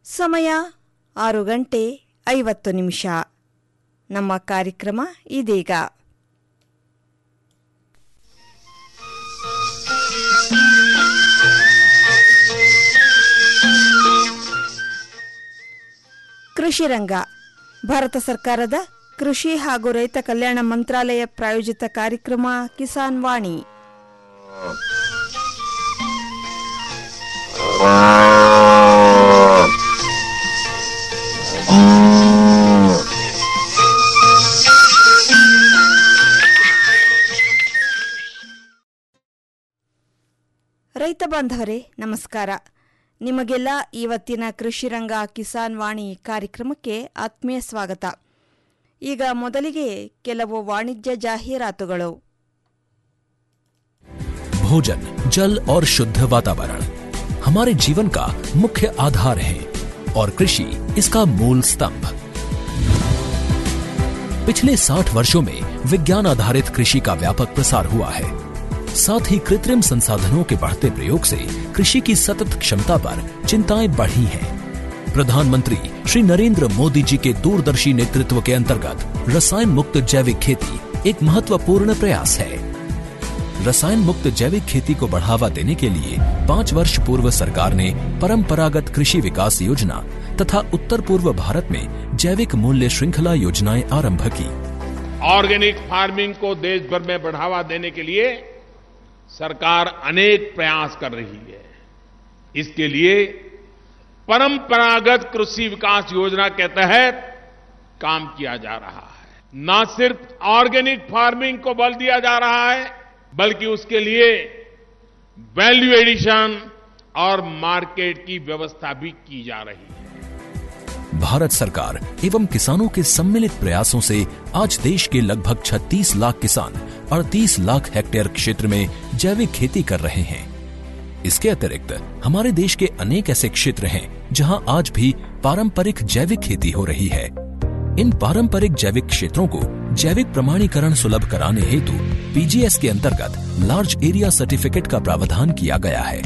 ಸಮಯ ಆರು ಗಂಟೆ ಐವತ್ತು ನಿಮಿಷ ನಮ್ಮ ಕಾರ್ಯಕ್ರಮ ಇದೀಗ ಕೃಷಿ ರಂಗ ಭಾರತ ಸರ್ಕಾರದ ಕೃಷಿ ಹಾಗೂ ರೈತ ಕಲ್ಯಾಣ ಮಂತ್ರಾಲಯ ಪ್ರಾಯೋಜಿತ ಕಾರ್ಯಕ್ರಮ ಕಿಸಾನ್ ವಾಣಿ ರೈತ ಬಾಂಧವರೇ ನಮಸ್ಕಾರ ನಿಮಗೆಲ್ಲ ಇವತ್ತಿನ ಕೃಷಿ ರಂಗ ಕಿಸಾನ್ ವಾಣಿ ಕಾರ್ಯಕ್ರಮಕ್ಕೆ ಆತ್ಮೀಯ ಸ್ವಾಗತ ಈಗ ಮೊದಲಿಗೆ ಕೆಲವು ವಾಣಿಜ್ಯ ಜಾಹೀರಾತುಗಳು भोजन जल और शुद्ध वातावरण हमारे जीवन का मुख्य आधार है और कृषि इसका मूल स्तंभ पिछले 60 वर्षों में विज्ञान आधारित कृषि का व्यापक प्रसार हुआ है साथ ही कृत्रिम संसाधनों के बढ़ते प्रयोग से कृषि की सतत क्षमता पर चिंताएं बढ़ी हैं प्रधानमंत्री श्री नरेंद्र मोदी जी के दूरदर्शी नेतृत्व के अंतर्गत रसायन मुक्त जैविक खेती एक महत्वपूर्ण प्रयास है रसायन मुक्त जैविक खेती को बढ़ावा देने के लिए पाँच वर्ष पूर्व सरकार ने परंपरागत कृषि विकास योजना तथा उत्तर पूर्व भारत में जैविक मूल्य श्रृंखला योजनाएं आरंभ की ऑर्गेनिक फार्मिंग को देश भर में बढ़ावा देने के लिए सरकार अनेक प्रयास कर रही है इसके लिए परंपरागत कृषि विकास योजना के तहत काम किया जा रहा है न सिर्फ ऑर्गेनिक फार्मिंग को बल दिया जा रहा है बल्कि उसके लिए वैल्यू एडिशन और मार्केट की व्यवस्था भी की जा रही है भारत सरकार एवं किसानों के सम्मिलित प्रयासों से आज देश के लगभग 36 लाख किसान 38 लाख हेक्टेयर क्षेत्र में जैविक खेती कर रहे हैं इसके अतिरिक्त हमारे देश के अनेक ऐसे क्षेत्र हैं जहां आज भी पारंपरिक जैविक खेती हो रही है इन पारंपरिक जैविक क्षेत्रों को जैविक प्रमाणीकरण सुलभ कराने हेतु पीजीएस के अंतर्गत लार्ज एरिया सर्टिफिकेट का प्रावधान किया गया है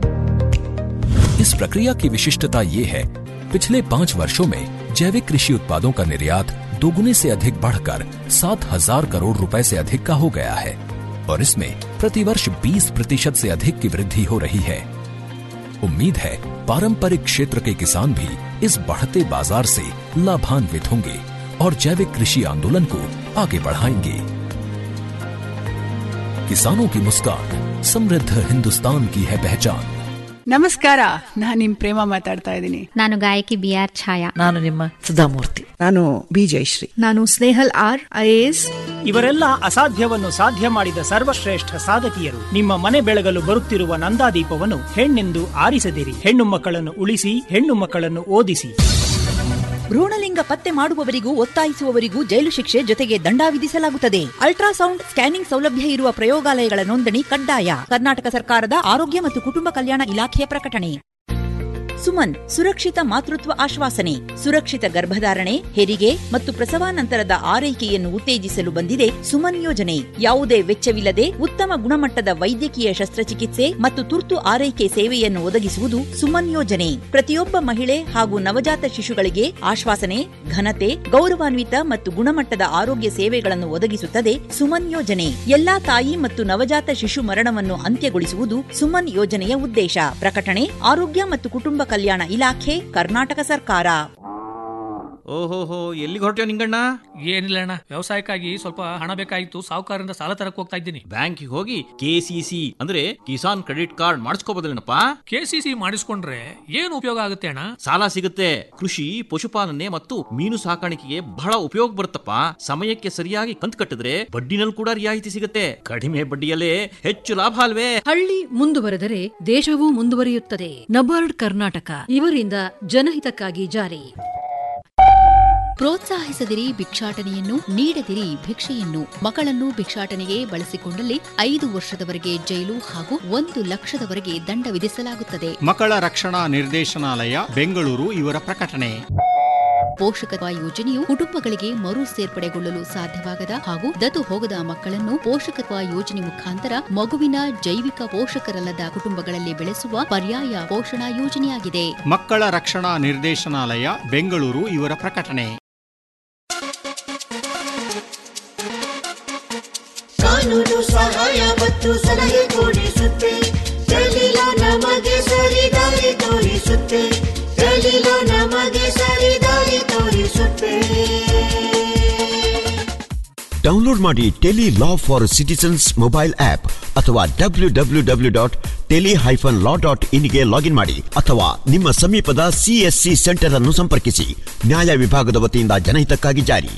इस प्रक्रिया की विशिष्टता ये है पिछले पाँच वर्षों में जैविक कृषि उत्पादों का निर्यात दोगुने से अधिक बढ़कर सात हजार करोड़ रुपए से अधिक का हो गया है और इसमें प्रतिवर्ष 20 प्रतिशत से अधिक की वृद्धि हो रही है उम्मीद है पारंपरिक क्षेत्र के किसान भी इस बढ़ते बाजार से लाभान्वित होंगे और जैविक कृषि आंदोलन को आगे बढ़ाएंगे किसानों की मुस्कान समृद्ध हिंदुस्तान की है पहचान ನಮಸ್ಕಾರ ನಾನ್ ನಿಮ್ ಪ್ರೇಮ ಮಾತಾಡ್ತಾ ಇದ್ದೀನಿ ನಾನು ಗಾಯಕಿ ಬಿ ಆರ್ ಛಾಯಾ ನಾನು ನಿಮ್ಮ ಸುಧಾಮೂರ್ತಿ ನಾನು ಬಿ ಜಯಶ್ರೀ ನಾನು ಸ್ನೇಹಲ್ ಆರ್ ಐಎಎಸ್ ಇವರೆಲ್ಲ ಅಸಾಧ್ಯವನ್ನು ಸಾಧ್ಯ ಮಾಡಿದ ಸರ್ವಶ್ರೇಷ್ಠ ಸಾಧಕಿಯರು ನಿಮ್ಮ ಮನೆ ಬೆಳಗಲು ಬರುತ್ತಿರುವ ನಂದಾದೀಪವನ್ನು ಹೆಣ್ಣೆಂದು ಆರಿಸದಿರಿ ಹೆಣ್ಣು ಮಕ್ಕಳನ್ನು ಉಳಿಸಿ ಹೆಣ್ಣು ಮಕ್ಕಳನ್ನು ಓದಿಸಿ ಭ್ರೂಣಲಿಂಗ ಪತ್ತೆ ಮಾಡುವವರಿಗೂ ಒತ್ತಾಯಿಸುವವರಿಗೂ ಜೈಲು ಶಿಕ್ಷೆ ಜೊತೆಗೆ ದಂಡ ವಿಧಿಸಲಾಗುತ್ತದೆ ಅಲ್ಟ್ರಾಸೌಂಡ್ ಸ್ಕ್ಯಾನಿಂಗ್ ಸೌಲಭ್ಯ ಇರುವ ಪ್ರಯೋಗಾಲಯಗಳ ನೋಂದಣಿ ಕಡ್ಡಾಯ ಕರ್ನಾಟಕ ಸರ್ಕಾರದ ಆರೋಗ್ಯ ಮತ್ತು ಕುಟುಂಬ ಕಲ್ಯಾಣ ಇಲಾಖೆಯ ಪ್ರಕಟಣೆ ಸುಮನ್ ಸುರಕ್ಷಿತ ಮಾತೃತ್ವ ಆಶ್ವಾಸನೆ ಸುರಕ್ಷಿತ ಗರ್ಭಧಾರಣೆ ಹೆರಿಗೆ ಮತ್ತು ಪ್ರಸವಾನಂತರದ ಆರೈಕೆಯನ್ನು ಉತ್ತೇಜಿಸಲು ಬಂದಿದೆ ಸುಮನ್ ಯೋಜನೆ ಯಾವುದೇ ವೆಚ್ಚವಿಲ್ಲದೆ ಉತ್ತಮ ಗುಣಮಟ್ಟದ ವೈದ್ಯಕೀಯ ಶಸ್ತ್ರಚಿಕಿತ್ಸೆ ಮತ್ತು ತುರ್ತು ಆರೈಕೆ ಸೇವೆಯನ್ನು ಒದಗಿಸುವುದು ಸುಮನ್ ಯೋಜನೆ ಪ್ರತಿಯೊಬ್ಬ ಮಹಿಳೆ ಹಾಗೂ ನವಜಾತ ಶಿಶುಗಳಿಗೆ ಆಶ್ವಾಸನೆ ಘನತೆ ಗೌರವಾನ್ವಿತ ಮತ್ತು ಗುಣಮಟ್ಟದ ಆರೋಗ್ಯ ಸೇವೆಗಳನ್ನು ಒದಗಿಸುತ್ತದೆ ಸುಮನ್ ಯೋಜನೆ ಎಲ್ಲಾ ತಾಯಿ ಮತ್ತು ನವಜಾತ ಶಿಶು ಮರಣವನ್ನು ಅಂತ್ಯಗೊಳಿಸುವುದು ಸುಮನ್ ಯೋಜನೆಯ ಉದ್ದೇಶ ಪ್ರಕಟಣೆ ಆರೋಗ್ಯ ಮತ್ತು ಕುಟುಂಬ ಕಲ್ಯಾಣ ಇಲಾಖೆ ಕರ್ನಾಟಕ ಸರ್ಕಾರ ಓಹೋಹೋ ಎಲ್ಲಿಗೆ ಹೊರಟ್ಯೋ ನಿಂಗಣ್ಣ ಏನಿಲ್ಲ ಅಣ್ಣ ವ್ಯವಸಾಯಕ್ಕಾಗಿ ಸ್ವಲ್ಪ ಹಣ ಬೇಕಾಗಿತ್ತು ಸಾಹುಕಾರರಿಂದ ಸಾಲ ತರಕ್ ಹೋಗ್ತಾ ಇದ್ದೀನಿ ಬ್ಯಾಂಕಿಗೆ ಹೋಗಿ ಕೆಸಿಸಿ ಅಂದ್ರೆ ಕಿಸಾನ್ ಕ್ರೆಡಿಟ್ ಕಾರ್ಡ್ ಮಾಡಿಸ್ಕೋಬೋದಿಲ್ಲನಪ್ಪ ಕೆಸಿಸಿ ಮಾಡಿಸ್ಕೊಂಡ್ರೆ ಏನು ಉಪಯೋಗ ಆಗುತ್ತೆ ಅಣ್ಣ ಸಾಲ ಸಿಗುತ್ತೆ ಕೃಷಿ ಪಶುಪಾಲನೆ ಮತ್ತು ಮೀನು ಸಾಕಾಣಿಕೆಗೆ ಬಹಳ ಉಪಯೋಗ ಬರುತ್ತಪ್ಪ ಸಮಯಕ್ಕೆ ಸರಿಯಾಗಿ ಕಂತು ಕಟ್ಟಿದ್ರೆ ಬಡ್ಡಿನಲ್ಲಿ ಕೂಡ ರಿಯಾಯಿತಿ ಸಿಗುತ್ತೆ ಕಡಿಮೆ ಬಡ್ಡಿಯಲ್ಲೇ ಹೆಚ್ಚು ಲಾಭ ಅಲ್ವೇ ಹಳ್ಳಿ ಮುಂದುವರೆದರೆ ದೇಶವೂ ಮುಂದುವರಿಯುತ್ತದೆ ನಬಾರ್ಡ್ ಕರ್ನಾಟಕ ಇವರಿಂದ ಜನಹಿತಕ್ಕಾಗಿ ಜಾರಿ ಪ್ರೋತ್ಸಾಹಿಸದಿರಿ ಭಿಕ್ಷಾಟನೆಯನ್ನು ನೀಡದಿರಿ ಭಿಕ್ಷೆಯನ್ನು ಮಕ್ಕಳನ್ನು ಭಿಕ್ಷಾಟನೆಗೆ ಬಳಸಿಕೊಂಡಲ್ಲಿ ಐದು ವರ್ಷದವರೆಗೆ ಜೈಲು ಹಾಗೂ ಒಂದು ಲಕ್ಷದವರೆಗೆ ದಂಡ ವಿಧಿಸಲಾಗುತ್ತದೆ ಮಕ್ಕಳ ರಕ್ಷಣಾ ನಿರ್ದೇಶನಾಲಯ ಬೆಂಗಳೂರು ಇವರ ಪ್ರಕಟಣೆ ಪೋಷಕತ್ವ ಯೋಜನೆಯು ಕುಟುಂಬಗಳಿಗೆ ಮರು ಸೇರ್ಪಡೆಗೊಳ್ಳಲು ಸಾಧ್ಯವಾಗದ ಹಾಗೂ ದತ್ತು ಹೋಗದ ಮಕ್ಕಳನ್ನು ಪೋಷಕತ್ವ ಯೋಜನೆ ಮುಖಾಂತರ ಮಗುವಿನ ಜೈವಿಕ ಪೋಷಕರಲ್ಲದ ಕುಟುಂಬಗಳಲ್ಲಿ ಬೆಳೆಸುವ ಪರ್ಯಾಯ ಪೋಷಣಾ ಯೋಜನೆಯಾಗಿದೆ ಮಕ್ಕಳ ರಕ್ಷಣಾ ನಿರ್ದೇಶನಾಲಯ ಬೆಂಗಳೂರು ಇವರ ಪ್ರಕಟಣೆ ಕಾನೂನು ಸಹಾಯ ಮತ್ತು ಸಲಹೆ ಕೊಡಿಸುತ್ತೆ ದಲಿಲ ನಮಗೆ ಸರಿ ದಾರಿ ತೋರಿಸುತ್ತೆ ದಲಿಲ ನಮಗೆ ಸರಿ ದಾರಿ ತೋರಿಸುತ್ತೆ ಡೌನ್ಲೋಡ್ ಮಾಡಿ tele law for citizens mobile app ಅಥವಾ W W W dot tele hyphen law dot ಇನ್ಗೆ ಲಾಗಿನ್ ಮಾಡಿ ಅಥವಾ ನಿಮ್ಮ ಸಮೀಪದ ಸಿಎಸ್ಸಿ ಸೆಂಟರ್ ಅನ್ನು ಸಂಪರ್ಕಿಸಿ ನ್ಯಾಯ ವಿಭಾಗದ ವತಿಯಿಂದ ಜನಹಿತಕ್ಕಾಗಿ ಜಾರಿ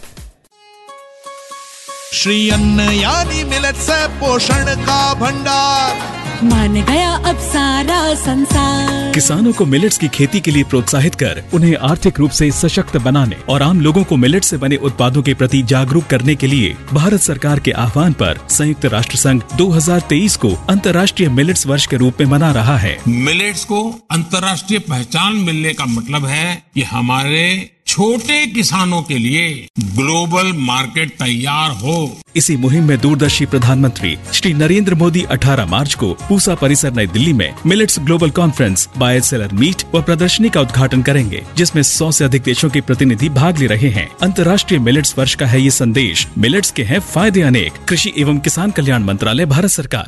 श्री अन्न यानी मिलत से पोषण का भंडार मान गया अब सारा संसार किसानों को मिलेट्स की खेती के लिए प्रोत्साहित कर उन्हें आर्थिक रूप से सशक्त बनाने और आम लोगों को मिलेट से बने उत्पादों के प्रति जागरूक करने के लिए भारत सरकार के आह्वान पर संयुक्त राष्ट्र संघ 2023 को अंतर्राष्ट्रीय मिलेट्स वर्ष के रूप में मना रहा है मिलेट्स को अंतर्राष्ट्रीय पहचान मिलने का मतलब है कि हमारे छोटे किसानों के लिए ग्लोबल मार्केट तैयार हो इसी मुहिम में दूरदर्शी प्रधानमंत्री श्री नरेंद्र मोदी 18 मार्च को पूसा परिसर नई दिल्ली में millets global conference buyer seller meet व प्रदर्शनी का उद्घाटन करेंगे जिसमें 100 से अधिक देशों के प्रतिनिधि भाग ले रहे हैं अंतर्राष्ट्रीय मिलेट्स वर्ष का है ये संदेश मिलेट्स के हैं फायदे अनेक कृषि एवं किसान कल्याण मंत्रालय भारत सरकार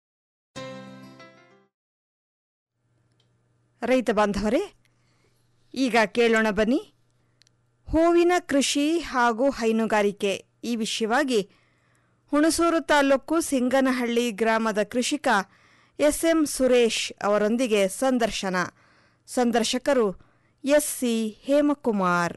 ರೈತ ಬಾಂಧವರೇ ಈಗ ಕೇಳೋಣ ಬನ್ನಿ ಹೂವಿನ ಕೃಷಿ ಹಾಗೂ ಹೈನುಗಾರಿಕೆ ಈ ವಿಷಯವಾಗಿ ಹುಣಸೂರು ತಾಲೂಕು ಸಿಂಗನಹಳ್ಳಿ ಗ್ರಾಮದ ಕೃಷಿಕ ಎಸ್ ಎಂ ಸುರೇಶ್ ಅವರೊಂದಿಗೆ ಸಂದರ್ಶನ ಸಂದರ್ಶಕರು ಎಸ್ ಸಿ ಹೇಮಕುಮಾರ್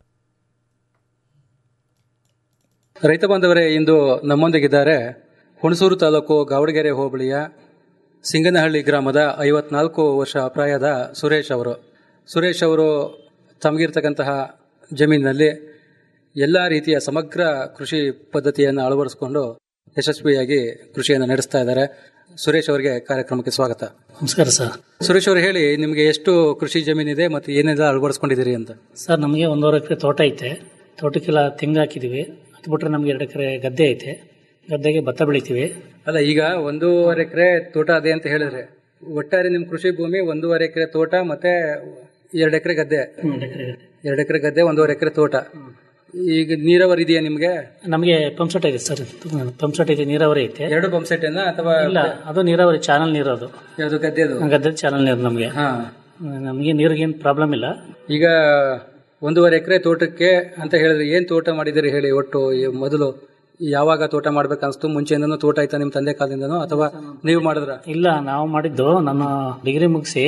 ರೈತ ಬಾಂಧವರೇ ಇಂದು ನಮ್ಮೊಂದಿಗಿದ್ದಾರೆ ಹುಣಸೂರು ತಾಲೂಕು ಗಾವಡಗೆರೆ ಹೋಬಳಿಯ ಸಿಂಗನಹಳ್ಳಿ ಗ್ರಾಮದ ಐವತ್ನಾಲ್ಕು ವರ್ಷ ಪ್ರಾಯದ ಸುರೇಶ್ ಅವರು ಸುರೇಶ್ ಅವರು ತಮಗಿರ್ತಕ್ಕಂತಹ ಜಮೀನಿನಲ್ಲಿ ಎಲ್ಲ ರೀತಿಯ ಸಮಗ್ರ ಕೃಷಿ ಪದ್ಧತಿಯನ್ನು ಅಳವಡಿಸಿಕೊಂಡು ಯಶಸ್ವಿಯಾಗಿ ಕೃಷಿಯನ್ನು ನಡೆಸ್ತಾ ಇದ್ದಾರೆ ಸುರೇಶ್ ಅವರಿಗೆ ಕಾರ್ಯಕ್ರಮಕ್ಕೆ ಸ್ವಾಗತ ನಮಸ್ಕಾರ ಸರ್ ಸುರೇಶ್ ಅವರು ಹೇಳಿ ನಿಮಗೆ ಎಷ್ಟು ಕೃಷಿ ಜಮೀನಿದೆ ಮತ್ತು ಏನೆಲ್ಲ ಅಳವಡಿಸ್ಕೊಂಡಿದ್ದೀರಿ ಅಂತ ಸರ್ ನಮಗೆ ಒಂದೂವರೆ ಎಕರೆ ತೋಟ ಐತೆ ತೋಟಕ್ಕೆಲ್ಲ ತೆಂಗು ಹಾಕಿದ್ದೀವಿ ಅದು ಬಿಟ್ರೆ ನಮ್ಗೆ ಎರಡು ಎಕರೆ ಗದ್ದೆ ಐತೆ ಗದ್ದೆಗೆ ಭತ್ತ ಬೆಳಿತೀವಿ ಅಲ್ಲ ಈಗ ಒಂದೂವರೆ ಎಕರೆ ತೋಟ ಅದೇ ಅಂತ ಹೇಳಿದ್ರೆ ಒಟ್ಟಾರೆ ನಿಮ್ಮ ಕೃಷಿ ಭೂಮಿ ಒಂದೂವರೆ ಎಕರೆ ತೋಟ ಮತ್ತೆ ಎರಡು ಎಕರೆ ಗದ್ದೆ ಎರಡು ಎಕರೆ ಗದ್ದೆ ಒಂದೂವರೆ ಎಕರೆ ತೋಟ ಈಗ ನೀರಾವರಿ ಇದೆಯಾ ನಿಮ್ಗೆ ನಮಗೆ ಪಂಪ್ ಸೆಟ್ ಇದೆ ಸರ್ ಪಂಪ್ ಸೆಟ್ ಐತೆ ನೀರಾವರಿ ಐತೆ ಎರಡು ಪಂಪ್ ಸೆಟ್ ಅಥವಾ ಇಲ್ಲ ಅದು ನೀರಾವರಿ ಚಾನಲ್ ನೀರು ಅದು ಯಾವುದು ಗದ್ದೆದು ಗದ್ದೆ ಚಾನಲ್ ನೀರು ನಮಗೆ ನಮಗೆ ನೀರಿಗೇನು ಪ್ರಾಬ್ಲಮ್ ಇಲ್ಲ ಈಗ ಒಂದೂವರೆ ಎಕರೆ ತೋಟಕ್ಕೆ ಅಂತ ಹೇಳಿದ್ರೆ ಏನ್ ತೋಟ ಮಾಡಿದಿರಿ ಹೇಳಿ ಒಟ್ಟು ಈ ಮೊದಲು ಯಾವಾಗ ತೋಟ ಮಾಡ್ಬೇಕು ಅನ್ಸ್ತು ಮುಂಚೆಯಿಂದನೂ ತೋಟ ಆಯ್ತಾ ನಿಮ್ಮ ತಂದೆ ಕಾಲದಿಂದನೂ ಅಥವಾ ನೀವು ಮಾಡಿದ್ರ ಇಲ್ಲ ನಾವು ಮಾಡಿದ್ದು ನಾನು ಡಿಗ್ರಿ ಮುಗಿಸಿ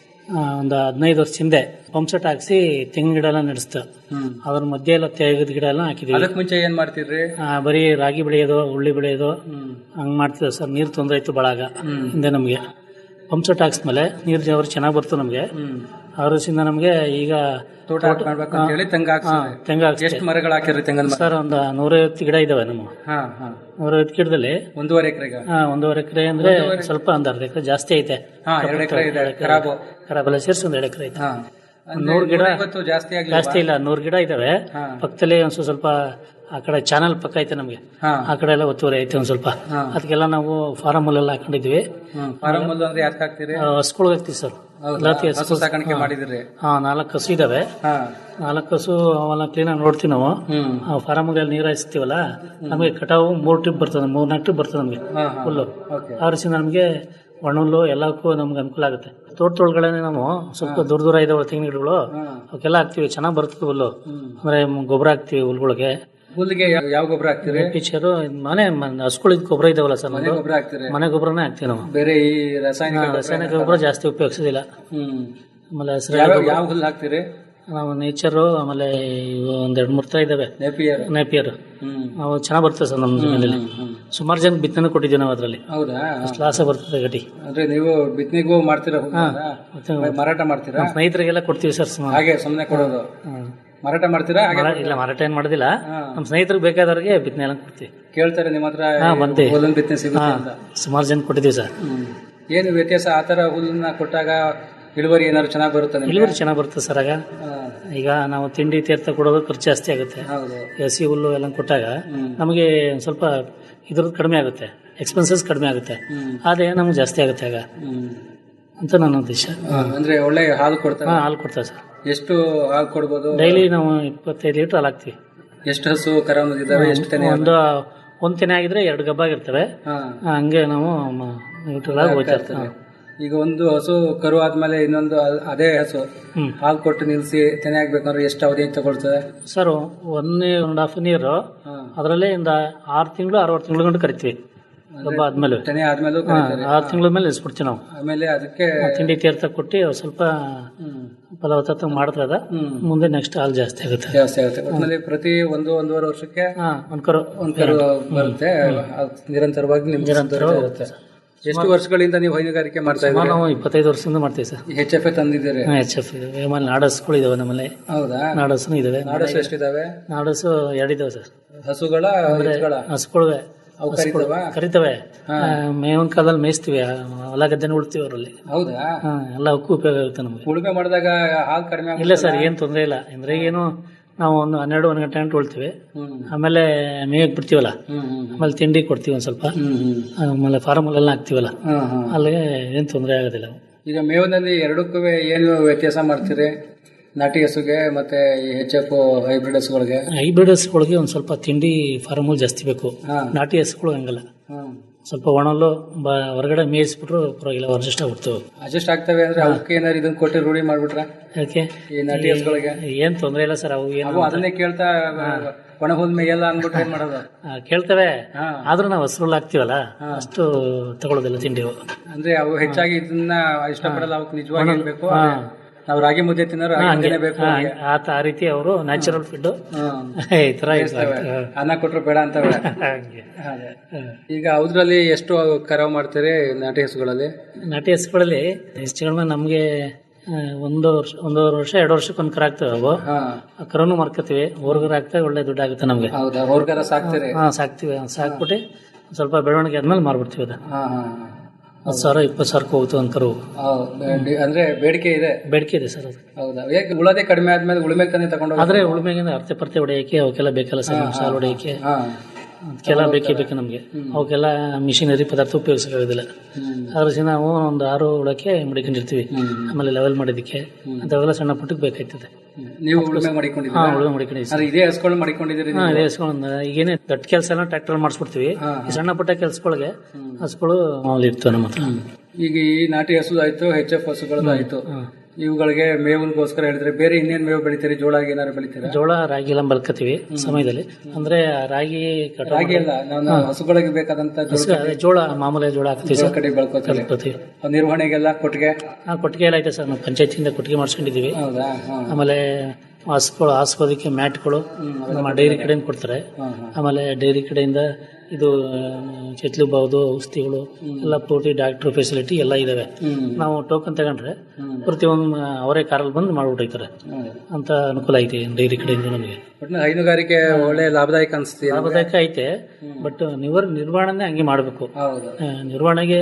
ಒಂದು ಹದಿನೈದು ವರ್ಷ ಹಿಂದೆ ಪಂಪ್ ಸೆಟ್ ಹಾಕ್ಸಿ ತೆಂಗಿನ ಗಿಡ ಎಲ್ಲ ನಡೆಸ್ತು ಅದ್ರ ಮಧ್ಯೆ ಎಲ್ಲ ತೆಗೆದ ಗಿಡ ಎಲ್ಲ ಹಾಕಿದ್ವಿ ಅದಕ್ಕೆ ಮುಂಚೆ ಏನ್ ಮಾಡ್ತಿದ್ರಿ ಆ, ಬರೀ ರಾಗಿ ಬೆಳೆಯೋದು ಉಳ್ಳಿ ಬೆಳೆಯೋದು ಹಂಗ್ ಮಾಡ್ತಿದ್ದೆ ಸರ್ ನೀರು ತೊಂದರೆ ಇತ್ತು ಬಳಾಗ ಹಿಂದೆ ನಮಗೆ ಪಂಪ್ ಸೆಟ್ ಹಾಕ್ಸ್ಮೇಲೆ ನೀರು ಅವ್ರು ಚೆನ್ನಾಗಿ ಬರ್ತು ನಮಗೆ ಆ ವರ್ಷದಿಂದ ನಮಗೆ ಈಗ ತೋಟ ಮಾಡ್ಬೇಕು ಅಂತ ಹೇಳಿ ತೆಂಗು ಹಾಕ್ಸಿದ್ರಿ. ತೆಂಗು ಹಾಕ್ಸಿ ಎಷ್ಟು ಮರಗಳು ಹಾಕಿರ್ರಿ ತೆಂಗಿನ ಮರ? ಸರ್ ಒಂದು ನೂರೈವತ್ತು ಗಿಡ ಇದಾವೆ ನಮ್ಮ ಹಾ ಹಾ ನೂರೈವತ್ತು ಗಿಡದಲ್ಲಿ ಒಂದೂವರೆ ಎಕರೆಗ ಹಾ, ಒಂದೂವರೆ ಎಕರೆ ಅಂದ್ರೆ ಸ್ವಲ್ಪ ಒಂದು ಅರ್ಧ ಎಕರೆ ಜಾಸ್ತಿ ಐತೆ ಹಾ, ಎರಡು ಎಕರೆ ಇದೆ, ಖರಾಬು. ಖರಾಬ್ ಎಲ್ಲ ಸೇರಿಸಿ ಒಂದು ಎರಡು ಎಕರೆ ಐತೆ ಅಂದ್ರೆ ಒಂದ್ ನೂರು ಗಿಡ ನೂರೈವತ್ತು ಜಾಸ್ತಿ ಆಗ್ಲಿಲ್ವಾ? ಜಾಸ್ತಿ ಇಲ್ಲ ನೂರು ಗಿಡ ಇದಾವೆ ಪಕ್ಕದಲ್ಲಿ ಒಂದ್ ಸ್ವಲ್ಪ ಸ್ವಲ್ಪ ಆ ಕಡೆ ಚಾನಲ್ ಪಕ್ಕ ಐತೆ ನಮಗೆ ಹಾ. ಆ ಕಡೆ ಎಲ್ಲ ಒತ್ತುವರಿ ಐತೆ ಒಂದ್ ಸ್ವಲ್ಪ ಹಾ. ಅದಕ್ಕೆಲ್ಲ ನಾವು ಫಾರಮ್ ಅಲ್ಲೆಲ್ಲ ಹಾಕೊಂಡಿದ್ವಿ ಫಾರಂ ಅಲ್ಲಿ ಅಂದ್ರೆ ಯಾಕೆ ಹಾಕ್ತೀರಿ ಹಸ್ಕೊಳ್ ಹಾಕ್ತಿವಿ ಸರ್ ಹೌದಾ? ಎಲ್ಲಾತಿ ಹಸು ಹಸ್ಕೊಳ್- ಸಾಕಾಣಿಕೆ ಹಾ. ಮಾಡಿದಿರಿ ಹಾ ನಾಲ್ಕು ಹಸು ಇದಾವೆ ಹಾ ನಾಲ್ಕು ಹಸು ಅವೆಲ್ಲ ಕ್ಲೀನ್ ಆಗಿ ನೋಡ್ತೀವಿ ನಾವು ಆ ಫಾರಮ್ಗೆಲ್ಲ ನೀರು ಹಾಯಿಸ್ತೀವಲ್ಲ ನಮಗೆ ಕಟಾವು ಮೂರ್ ಟ್ರಿಪ್ ಬರ್ತದೆ ಮೂರ್ ನಾಲ್ಕು ಟ್ರಿಪ್ ಬರ್ತದೆ ನಮಗೆ ಹಾ, ಹಾ. ಹುಲ್ಲು Okay. ಆ ವರ್ಷದಿಂದ ನಮಗೆ ಒಣಹುಲ್ಲು ಎಲ್ಲಕ್ಕೂ ನಮ್ಗೆ ಅನುಕೂಲ ಆಗುತ್ತೆ ತೋಟದೊಳಗಡೆ ನಾವು ಸ್ವಲ್ಪ ದೂರ ದೂರ ಇದಾವೆ ತೆಂಗಿನ ಗಿಡಗಳು ಅವಕ್ಕೆಲ್ಲ ಹಾಕ್ತಿವಿ ಚೆನ್ನಾಗಿ ಬರ್ತದೆ ಹುಲ್ಲು ಅಂದ್ರೆ ಮ್- ಗೊಬ್ಬರ ಹಾಕ್ತಿವಿ ಹುಲ್ಗಳಿಗೆ ಹುಲ್ಲಿಗೆ ಯಾವ- ಯಾವ ಗೊಬ್ಬರ ಹಾಕ್ತೀರಿ ಪಿಚ್ಚರು ಮನೆ ಹಸ್ಕೊಳ್ಳಿದ ಗೊಬ್ಬರ ಇದಾವಲ್ಲ ಸರ್ ಮನೆ ನಮ್ದು ಗೊಬ್ಬರ ಹಾಕ್ತೀರಿ ಮನೆ ಗೊಬ್ಬರನೇ ಹಾಕ್ತಿವಿ ನಾವು ಬೇರೆ ಈ ರಾಸಾಯನಿಕ ಹಾ, ಗೊಬ್ರ ರಾಸಾಯನಿಕ ಗೊಬ್ಬರ ಜಾಸ್ತಿ ಉಪಯೋಗಿಸೋದಿಲ್ಲ ಹ್ಮ್ ಆಮೇಲೆ ಯಾವ ಹಸಿರು ಯಾವ ಹುಲ್ಲು ಹಾಕ್ತೀರಿ ನಾವು ನೇಚರು ಆಮೇಲೆ ಇವು ಒಂದ್ ಎರಡು ಮೂರು ತರ ಇದಾವೆ ನೇಪಿಯರ್ ನೇಪಿಯರ್ ಹ್ಮ್ ಅವು ಚೆನ್ನಾಗಿ ಬರ್ತದೆ ಸರ್ ನಮ್ಮ ಜಮೀನಲ್ಲಿ ಸುಮಾರು ಜನ ಬಿತ್ತನೆ ಕೊಟ್ಟಿದ್ದೀವಿ ನಾವು ಅದರಲ್ಲಿ ಹೌದಾ ಅಷ್ಟು ಲಾಸ ಬರ್ತದೆ ಗಟ್ಟಿ ಅಂದ್ರೆ ನೀವು ಬಿತ್ತನೆಗೂ ಮಾಡ್ತೀರಾ ಹುಲ್ಲನ್ನ? ಮತ್ತೆ ಮಾರಾಟ ಮಾಡ್ತೀರಾ ನಮ್ಮ ಸ್ನೇಹಿತರಿಗೆಲ್ಲ ಕೊಡ್ತೀವಿ ಸರ್ ಸುಮಾರು ಹಾಗೆ ಸುಮ್ಮನೆ ಕೊಡೋದು ಮಾರಾಟ ಮಾಡ್ತೀರಾ ಹಾಗೆ ಮಾರಾ- ಇಲ್ಲ ಮಾರಾಟ ಏನ್ ಮಾಡೋದಿಲ್ಲ ನಮ್ಮ ಸ್ನೇಹಿತರಿಗೆ ಬೇಕಾದವ್ರಿಗೆ ಬಿತ್ತನೆ ಎಲ್ಲ ಕೊಡ್ತೀವಿ ಕೇಳ್ತಾರೆ ನಿಮ್ಮ ಹತ್ರ ಹಾ ಬಂದೆ ಹುಲ್ಲಿನ ಬಿತ್ತನೆ ಸಿಗುತ್ತೆ ಅಂತ ಸುಮಾರು ಜನ ಕೊಟ್ಟಿದ್ದೀವಿ ಸರ್ ಹ್ಮ್. ಏನು ವ್ಯತ್ಯಾಸ ಆ ತರ ಹುಲ್ಲನ್ನ ಕೊಟ್ಟಾಗ ಇಳುವರಿ ಏನಾದ್ರು ಚೆನ್ನಾಗಿ ಬರುತ್ತೆ ನಿಮ್ಗೆ? ಇಳುವರಿ ಚೆನ್ನಾಗಿ ಬರುತ್ತೆ ಸರ್ ಆಗ ಈಗ ನಾವು ತಿಂಡಿ ತೀರ್ಥ ಕೊಡೋದು ಖರ್ಚು ಜಾಸ್ತಿ ಆಗುತ್ತೆ ಹೌದು ಹಸಿ ಹುಲ್ಲು ಎಲ್ಲ ಕೊಟ್ಟಾಗ ನಮಗೆ ಒಂದ್ ಸ್ವಲ್ಪ ಇದ್ರದ್ದು ಕಡಿಮೆ ಆಗುತ್ತೆ ಎಕ್ಸ್ಪೆನ್ಸಸ್ ಕಡಿಮೆ ಆಗುತ್ತೆ ಆದಾಯ ನಮ್ಗೆ ಜಾಸ್ತಿ ಆಗುತ್ತೆ ಆಗ ಅಂತ ನನ್ನ ಉದ್ದೇಶ ಹಾ, ಅಂದ್ರೆ ಒಳ್ಳೆ ಹಾಲು ಕೊಡ್ತಾರೆ ಹಾ, ಹಾಲು ಕೊಡ್ತಾರೆ ಸರ್ ಎಷ್ಟು ಹಾಲು ಕೊಡ್ಬೋದು ಡೈಲಿ ನಾವು ಇಪ್ಪತ್ತೈದು ಲೀಟರ್ ಹಾಲು ಹಾಕ್ತಿವಿ ಎಷ್ಟು ಹಸು ಕರಾವಳಿದ್ದಾವೆ ಎಷ್ಟು ತೆನೆ ಒಂದು ಒಂದ್ ತೆನೆ ಆಗಿದ್ರೆ ಎರಡು ಗಬ್ಬಾಗಿರ್ತವೆ ಹಾ. ಹಂಗೆ ನಾವು ನ್ಯೂಟ್ರಲ್ ಆಗಿ ಹೋಗ್ತಾ ಇರ್ತೀವಿ ಈಗ ಒಂದು ಹಸು ಕರು ಆದ್ಮೇಲೆ ಇನ್ನೊಂದು ಅ- ಅದೇ ಹಸು ಹಾಲು ಕೊಟ್ಟು ನಿಲ್ಸಿ ತೆನೆ ಆಗ್ಬೇಕಂದ್ರೆ ಎಷ್ಟು ಅವಧಿ ತಗೊಳ್ತದೆ sir one one half year ಅದರಲ್ಲೇ ಇಂದ ಆರು ತಿಂಗಳು ಆರು ತಿಂಗಳು ಗಂಟು ಕರಿತೀವಿ ಗಬ್ಬ ಆದ್ಮೇಲೆ ತೆನೆ ಆದ್ಮೇಲೂ ಹಾ, ಕರೀತಾರೆ. ಆರು ತಿಂಗಳ ಮೇಲೆ ಇಸ್ಬಿಡ್ತೀವಿ ನಾವು ಆಮೇಲೆ ಅದಕ್ಕೆ ತಿಂಡಿ ತೀರ್ಥ ಕೊಟ್ಟು ಅವ್ರು ಸ್ವಲ್ಪ ಫಲವತ್ತತೆ ಮಾಡ್ತಾರೆ ಅದ ಮುಂದೆ ನೆಕ್ಸ್ಟ್ ಹಾಲು ಜಾಸ್ತಿ ಆಗುತ್ತೆ ಜಾಸ್ತಿ ಆಗುತ್ತೆ ಒಟ್ಟಿನಲ್ಲಿ ಪ್ರತಿ ಒಂದು ಒಂದೂವರೆ ವರ್ಷಕ್ಕೆ ಒಂದ್ ಕರು ಒಂದ್ ಕರು ಬರುತ್ತೆ ಅದು ನಿರಂತರವಾಗಿ ನಿಮ್ಗೆ ನಿರಂತರವಾಗಿ ಇರುತ್ತೆ ಎಷ್ಟು ವರ್ಷಗಳಿಂದ ನೀವು ಹೈನುಗಾರಿಕೆ ಮಾಡ್ತಾ ಸುಮಾರು ಇದ್ದೀರಿ ನಾವು ಇಪ್ಪತ್ತೈದು ವರ್ಷದಿಂದ ಮಾಡ್ತೀವಿ ಸರ್ ಹೆಚ್ ಎಫ್ ಎ ತಂದಿದ್ದೀರಿ ಎಚ್ ಎಫ್ ಇದೆ ಆಮೇಲೆ ನಾಡಸ್ಗಳು ಇದಾವೆ ನಮ್ಮಲ್ಲಿ ಹೌದಾ ನಾಡಸ್ನು ಇದಾವೆ ನಾಡಸು ಎಷ್ಟಿದಾವೆ ನಾಡಸು ಎರಡಿದಾವೆ ಸರ್ ಹಸುಗಳ ಅಂದ್ರೆ ಎತ್ತುಗಳ? ಹಸುಗಳುವೆ ಅವು ಹಸುಗಳು ಕರೀತಾವಾ? ಕರಿತವೆ ಹಾ. ಮೇವನ್ ಕಾಲದಲ್ಲಿ ಮೇಯಿಸ್ತೀವಿ ಆ, ಹೊಲ ಗದ್ದೆನ ಉಳ್ತೀವಿ ಅವರಲ್ಲಿ ಹೌದಾ ಎಲ್ಲ ಅವಕ್ಕೂ ಉಪಯೋಗ ಆಗುತ್ತೆ ನಮಗೆ ಉಳುಮೆ ಮಾಡಿದಾಗ ಹಾಲು ಕಡಿಮೆ ಇಲ್ಲ ಆಗುತ್ತಲ್ಲ? ಸರ್ ಏನ್ ತೊಂದರೆ ಇಲ್ಲ ಅಂದ್ರೆ ಏನು ನಾವು ಒಂದು ಹನ್ನೆರಡು ಒಂದು ಗಂಟೆ ಗಂಟೆ ಉಳ್ತೀವಿ ಆಮೇಲೆ ಮೇಯಕ್ ಬಿಡ್ತೀವಲ್ಲ ಆಮೇಲೆ ತಿಂಡಿ ಕೊಡ್ತೀವಿ ಒಂದ್ ಸ್ವಲ್ಪ ಆಮೇಲೆ ಫಾರ್ಮ್ ಅಲ್ಲೆಲ್ಲ ಹಾಕ್ತಿವಲ್ಲ ಹ್ಮ್, ಹ್ಮ್. ಅಲ್ಲಿಗೆ ಏನ್ ತೊಂದರೆ ಆಗೋದಿಲ್ಲ ಈಗ ಮೇವಿನಲ್ಲಿ ಎರಡಕ್ಕೂ ಏನು ವ್ಯತ್ಯಾಸ ಮಾಡ್ತೀರಿ ನಾಟಿ ಹಸುಗೆ ಮತ್ತೆ ಈ ಹೆಚ್ ಎಫ್ ಹೈಬ್ರಿಡ್ ಹಸುಗಳಿಗೆ ಹೈಬ್ರಿಡ್ ಹಸುಗಳಿಗೆ ಒಂದ್ ಸ್ವಲ್ಪ ತಿಂಡಿ ಫಾರ್ಮಲ್ ಜಾಸ್ತಿ ಬೇಕು ನಾಟಿ ಹಸುಗಳು ಹಂಗಲ್ಲ ಸ್ವಲ್ಪ ಒಣಲು ಬ ಹೊರಗಡೆ ಮೇಯಿಸ್ಬಿಟ್ರು ಪರವಾಗಿಲ್ಲ ಅಡ್ಜಸ್ಟ್ ಆಗ್ಬಿಡ್ತು ಅಡ್ಜಸ್ಟ್ ಆಗ್ತವೆ ಅಂದ್ರೆ ಅವಕ್ಕೆ ಏನಾರು ಇದನ್ನ ಕೊಟ್ಟು ರೂಢಿ ಮಾಡ್ಬಿಟ್ರ ಯಾಕೆ ಈ ನಾಟಿ ಹಸುಗಳಿಗೆ ಏನ್ ತೊಂದರೆ ಇಲ್ಲ ಸರ್ ಅವು ಏನು ಅವು ಅದನ್ನೇ ಕೇಳ್ತಾ ಒಣ ಹುಲ್ ಮೇಯಲ್ಲ ಅಂದ್ಬಿಟ್ರೆ ಏನ್ ಮಾಡೋದು ಆ, ಕೇಳ್ತವೆ ಆದ್ರೂ ನಾವು ಹಸುಗಳು ಹಾಕ್ತಿವಲ್ಲ ಅಷ್ಟು ತಗೊಳ್ಳೋದಿಲ್ಲ ತಿಂಡಿ ಅವು. ಅಂದ್ರೆ ಅವು ಹೆಚ್ಚಾಗಿ ಇದನ್ನ ಇಷ್ಟಪಡಲ್ಲ ಅವಕ್ಕೆ ನಿಜವಾಗಿ ಒಣ- ಏನ್ ಬೇಕು ಹಾ. ನಾವು ರಾಗಿ ಮುದ್ದೆ ತಿನ್ನೋರು ರಾಗಿ ಹಾ, ಹಂಗೆ. ಮುದ್ದೆನೇ ಬೇಕು ಹಾ, ಅವ್ರಿಗೆ. ಆ ತ- ಆ ರೀತಿ ಅವರು ನ್ಯಾಚುರಲ್ ಫುಡ್ ಈ ತರ ಬಯಸ್ತವೆ. ಅನ್ನ ಕೊಟ್ರು ಬೇಡ ಅಂತವೆ ಹಂಗೆ. ಹಾಗೆ. ಈಗ ಅದ್ರಲ್ಲಿ ಎಷ್ಟು ಕರಾವ್ ಮಾಡ್ತೀರಿ ನಾಟಿ ಹಸುಗಳಲ್ಲಿ ನಾಟಿ ಹಸುಗಳಲ್ಲಿ ಹೆಚ್ಚು ಕಡಿಮೆ ನಮಗೆ ಆ, ಒಂದು ವರ್ಷ ಒಂದೂವರೆ ವರ್ಷ ಎರಡು ವರ್ಷಕ್ಕೆ ಒಂದು ಕರ ಆಗ್ತವೆ ಅವು ಆ ಕರನು ಮಾರ್ಕೋತೀವಿ ಹೊರಗರ ಆಗ್ತವೆ ಒಳ್ಳೆ ದುಡ್ಡು ಆಗುತ್ತೆ ನಮಗೆ ಹೌದಾ ಹೊರ್ಗರ ಸಾಕ್ತೀರಿ ಹಾ ಸಾಕ್ತಿವಿ ಸಾಕ್ಬಿಟ್ಟು ಸ್ವಲ್ಪ ಬೆಳವಣಿಗೆ ಆದ್ಮೇಲೆ ಮಾರ್ಬಿಡ್ತೀವಿ ಅದು ಹಾ ಹಾ ಹತ್ತು ಸಾವಿರ ಇಪ್ಪತ್ತು ಸಾವಿರಕ್ಕೆ ಹೋಗುತ್ತೆ ಒಂದು ಕರು ಹೌದು. ಬೆ- ಅಂದ್ರೆ ಬೇಡಿಕೆ ಇದೆ ಬೇಡಿಕೆ ಇದೆ ಸರ್ ಅದು ಹೌದಾ ಯಾಕೆ ಉಳದೆ ಕಡಿಮೆ ಆದ್ಮೇಲೆ ಉಳುಮೆ ತಾನೇ ತಗೊಂಡು ಆದ್ರೆ ಉಳುಮೆಗೆ ಅರ್ತೆ ಪರ್ತೆ ಹೊಡೆಯಕ್ಕೆ ಅವಕ್ಕೆಲ್ಲ ಬೇಕಲ್ಲ ಸರ್ ನಮ್ಮ ಸಾಲು ಹೊಡೆಯಕ್ಕೆ ಅದಕ್ಕೆಲ್ಲ ಬೇಕೇ ಬೇಕು ನಮಗೆ ಅವಕ್ಕೆಲ್ಲ ಮಿಷಿನರಿ ಪದಾರ್ಥ ಉಪಯೋಗಿಸೋಕ್ಕಾಗೋದಿಲ್ಲ ಅದ್ರ ನಾವು ಒಂದು ಆರು ಉಳಕ್ಕೆ ಮಡಿಕೊಂಡಿರ್ತೀವಿ ಆಮೇಲೆ ಲೆವೆಲ್ ಮಾಡೋದಕ್ಕೆ ಅಂಥವೆಲ್ಲ ಸಣ್ಣ ಪುಟ್ಟಕ್ಕೆ ಬೇಕಾಯ್ತದೆ ನೀವು ಉಳುಮೆ ಹಾ ಮಾಡಿಕೊಂಡಿದ್ದೀರಾ ಉಳುಮೆ ಮಾಡಿಕೊಂಡಿದ್ದೀವಿ ಅಂದ್ರೆ ಇದೇ ಹಸ್ಕೊಂಡು ಮಾಡಿಕೊಂಡಿದ್ದೀರಿ ಹಾ ನೀವು? ಇದೇ ಹಸ್ಕೊಂಡು ಈಗೇನೆ ದೊಡ್ಡ ಕೆಲಸ ಎಲ್ಲ ಟ್ರ್ಯಾಕ್ಟರ್ ಮಾಡಿಸ್ಬಿಡ್ತೀವಿ ಈ ಸಣ್ಣ ಪುಟ್ಟ ಕೆಲಸಗಳಿಗೆ ಹಸುಗಳು ಮಾಮೂಲಿ ಇರ್ತವೆ ನಮ್ಮ ಹತ್ರ ಈಗ ಈ ನಾಟಿ ಹಸು ಆಯ್ತು ಹೆಚ್ ಎಫ್ ಹಸುಗಳದ್ದು ಆಯ್ತು ಇವುಗಳಿಗೆ ಮೇವಿಗೋಸ್ಕರ ಹೇಳಿದ್ರೆ ಬೇರೆ ಇನ್ನೇನ್ ಮೇವು ಬೆಳಿತೀರಿ ಜೋಳ ಏನಾದ್ರು ಬೆಳಿತೀರಾ ಜೋಳ ರಾಗಿ ಎಲ್ಲ ಬಲ್ಕತ್ತೀವಿ ಸಮಯದಲ್ಲಿ ಅಂದ್ರೆ ರಾಗಿ ಕಟಾವು ರಾಗಿ ಅಲ್ಲ ನಾವು ನಾವು ಹಸುಗಳಿಗೆ ಬೇಕಾದಂತ ಜೋಳ ಹಸು- ಅದೇ ಜೋಳ ಮಾಮೂಲಿ ಜೋಳ ಹಾಕ್ತೀವಿ ಜೋಳ ಸರ್ ಕಡೆ ಬೆಳ್ಕೊತೀವಿ ಬೆಳ್ಕೊತೀವಿ. ನಿರ್ವಹಣೆಗೆಲ್ಲ ಕೊಟ್ಟಿಗೆ ಹಾ ಕೊಟ್ಟಿಗೆ ಎಲ್ಲ ಐತೆ ಸರ್ ನಾವು ಪಂಚಾಯತಿಯಿಂದ ಕೊಟ್ಟಿಗೆ ಮಾಡಿಸ್ಕೊಂಡಿದ್ದೀವಿ ಹೌದಾ ಹಾ. ಆಮೇಲೆ ಹಸುಗಳು ಹಾಸ್ಕೋದಕ್ಕೆ ಮ್ಯಾಟ್ಗಳು ನಮ್ಮ ಡೈರಿ ಕಡೆಯಿಂದ ಕೊಡ್ತಾರೆ ಆಮೇಲೆ ಡೈರಿ ಕಡೆಯಿಂದ ಇದು ಚೆತ್ಲು ಬಾವುದು ಔಷಧಿಗಳು ಎಲ್ಲ ಪೂರ್ತಿ ಡಾಕ್ಟರ್ ಫೆಸಿಲಿಟಿ ಎಲ್ಲ ಇದಾವೆ ನಾವು ಟೋಕನ್ ತಗೊಂಡ್ರೆ ಪ್ರತಿಯೊಂದು ಅವರೇ ಕಾರಲ್ಲಿ ಬಂದು ಮಾಡ್ಬಿಟ್ಟಿರ್ತಾರೆ ಅಂತ ಅನುಕೂಲ ಐತೆ ಡೈರಿ ಕಡೆಯಿಂದ ನಮಗೆ ಒಟ್ನಲ್ಲಿ ಹೈನುಗಾರಿಕೆ ಒಳ್ಳೆ ಲಾಭದಾಯಕ ಅನಿಸ್ತೀವಿ ಲಾಭದಾಯಕ ಐತೆ ಬಟ್ ನಿವರ್ ನಿರ್ವಹಣೆ ಹಂಗೆ ಮಾಡಬೇಕು ನಿರ್ವಹಣೆಗೆ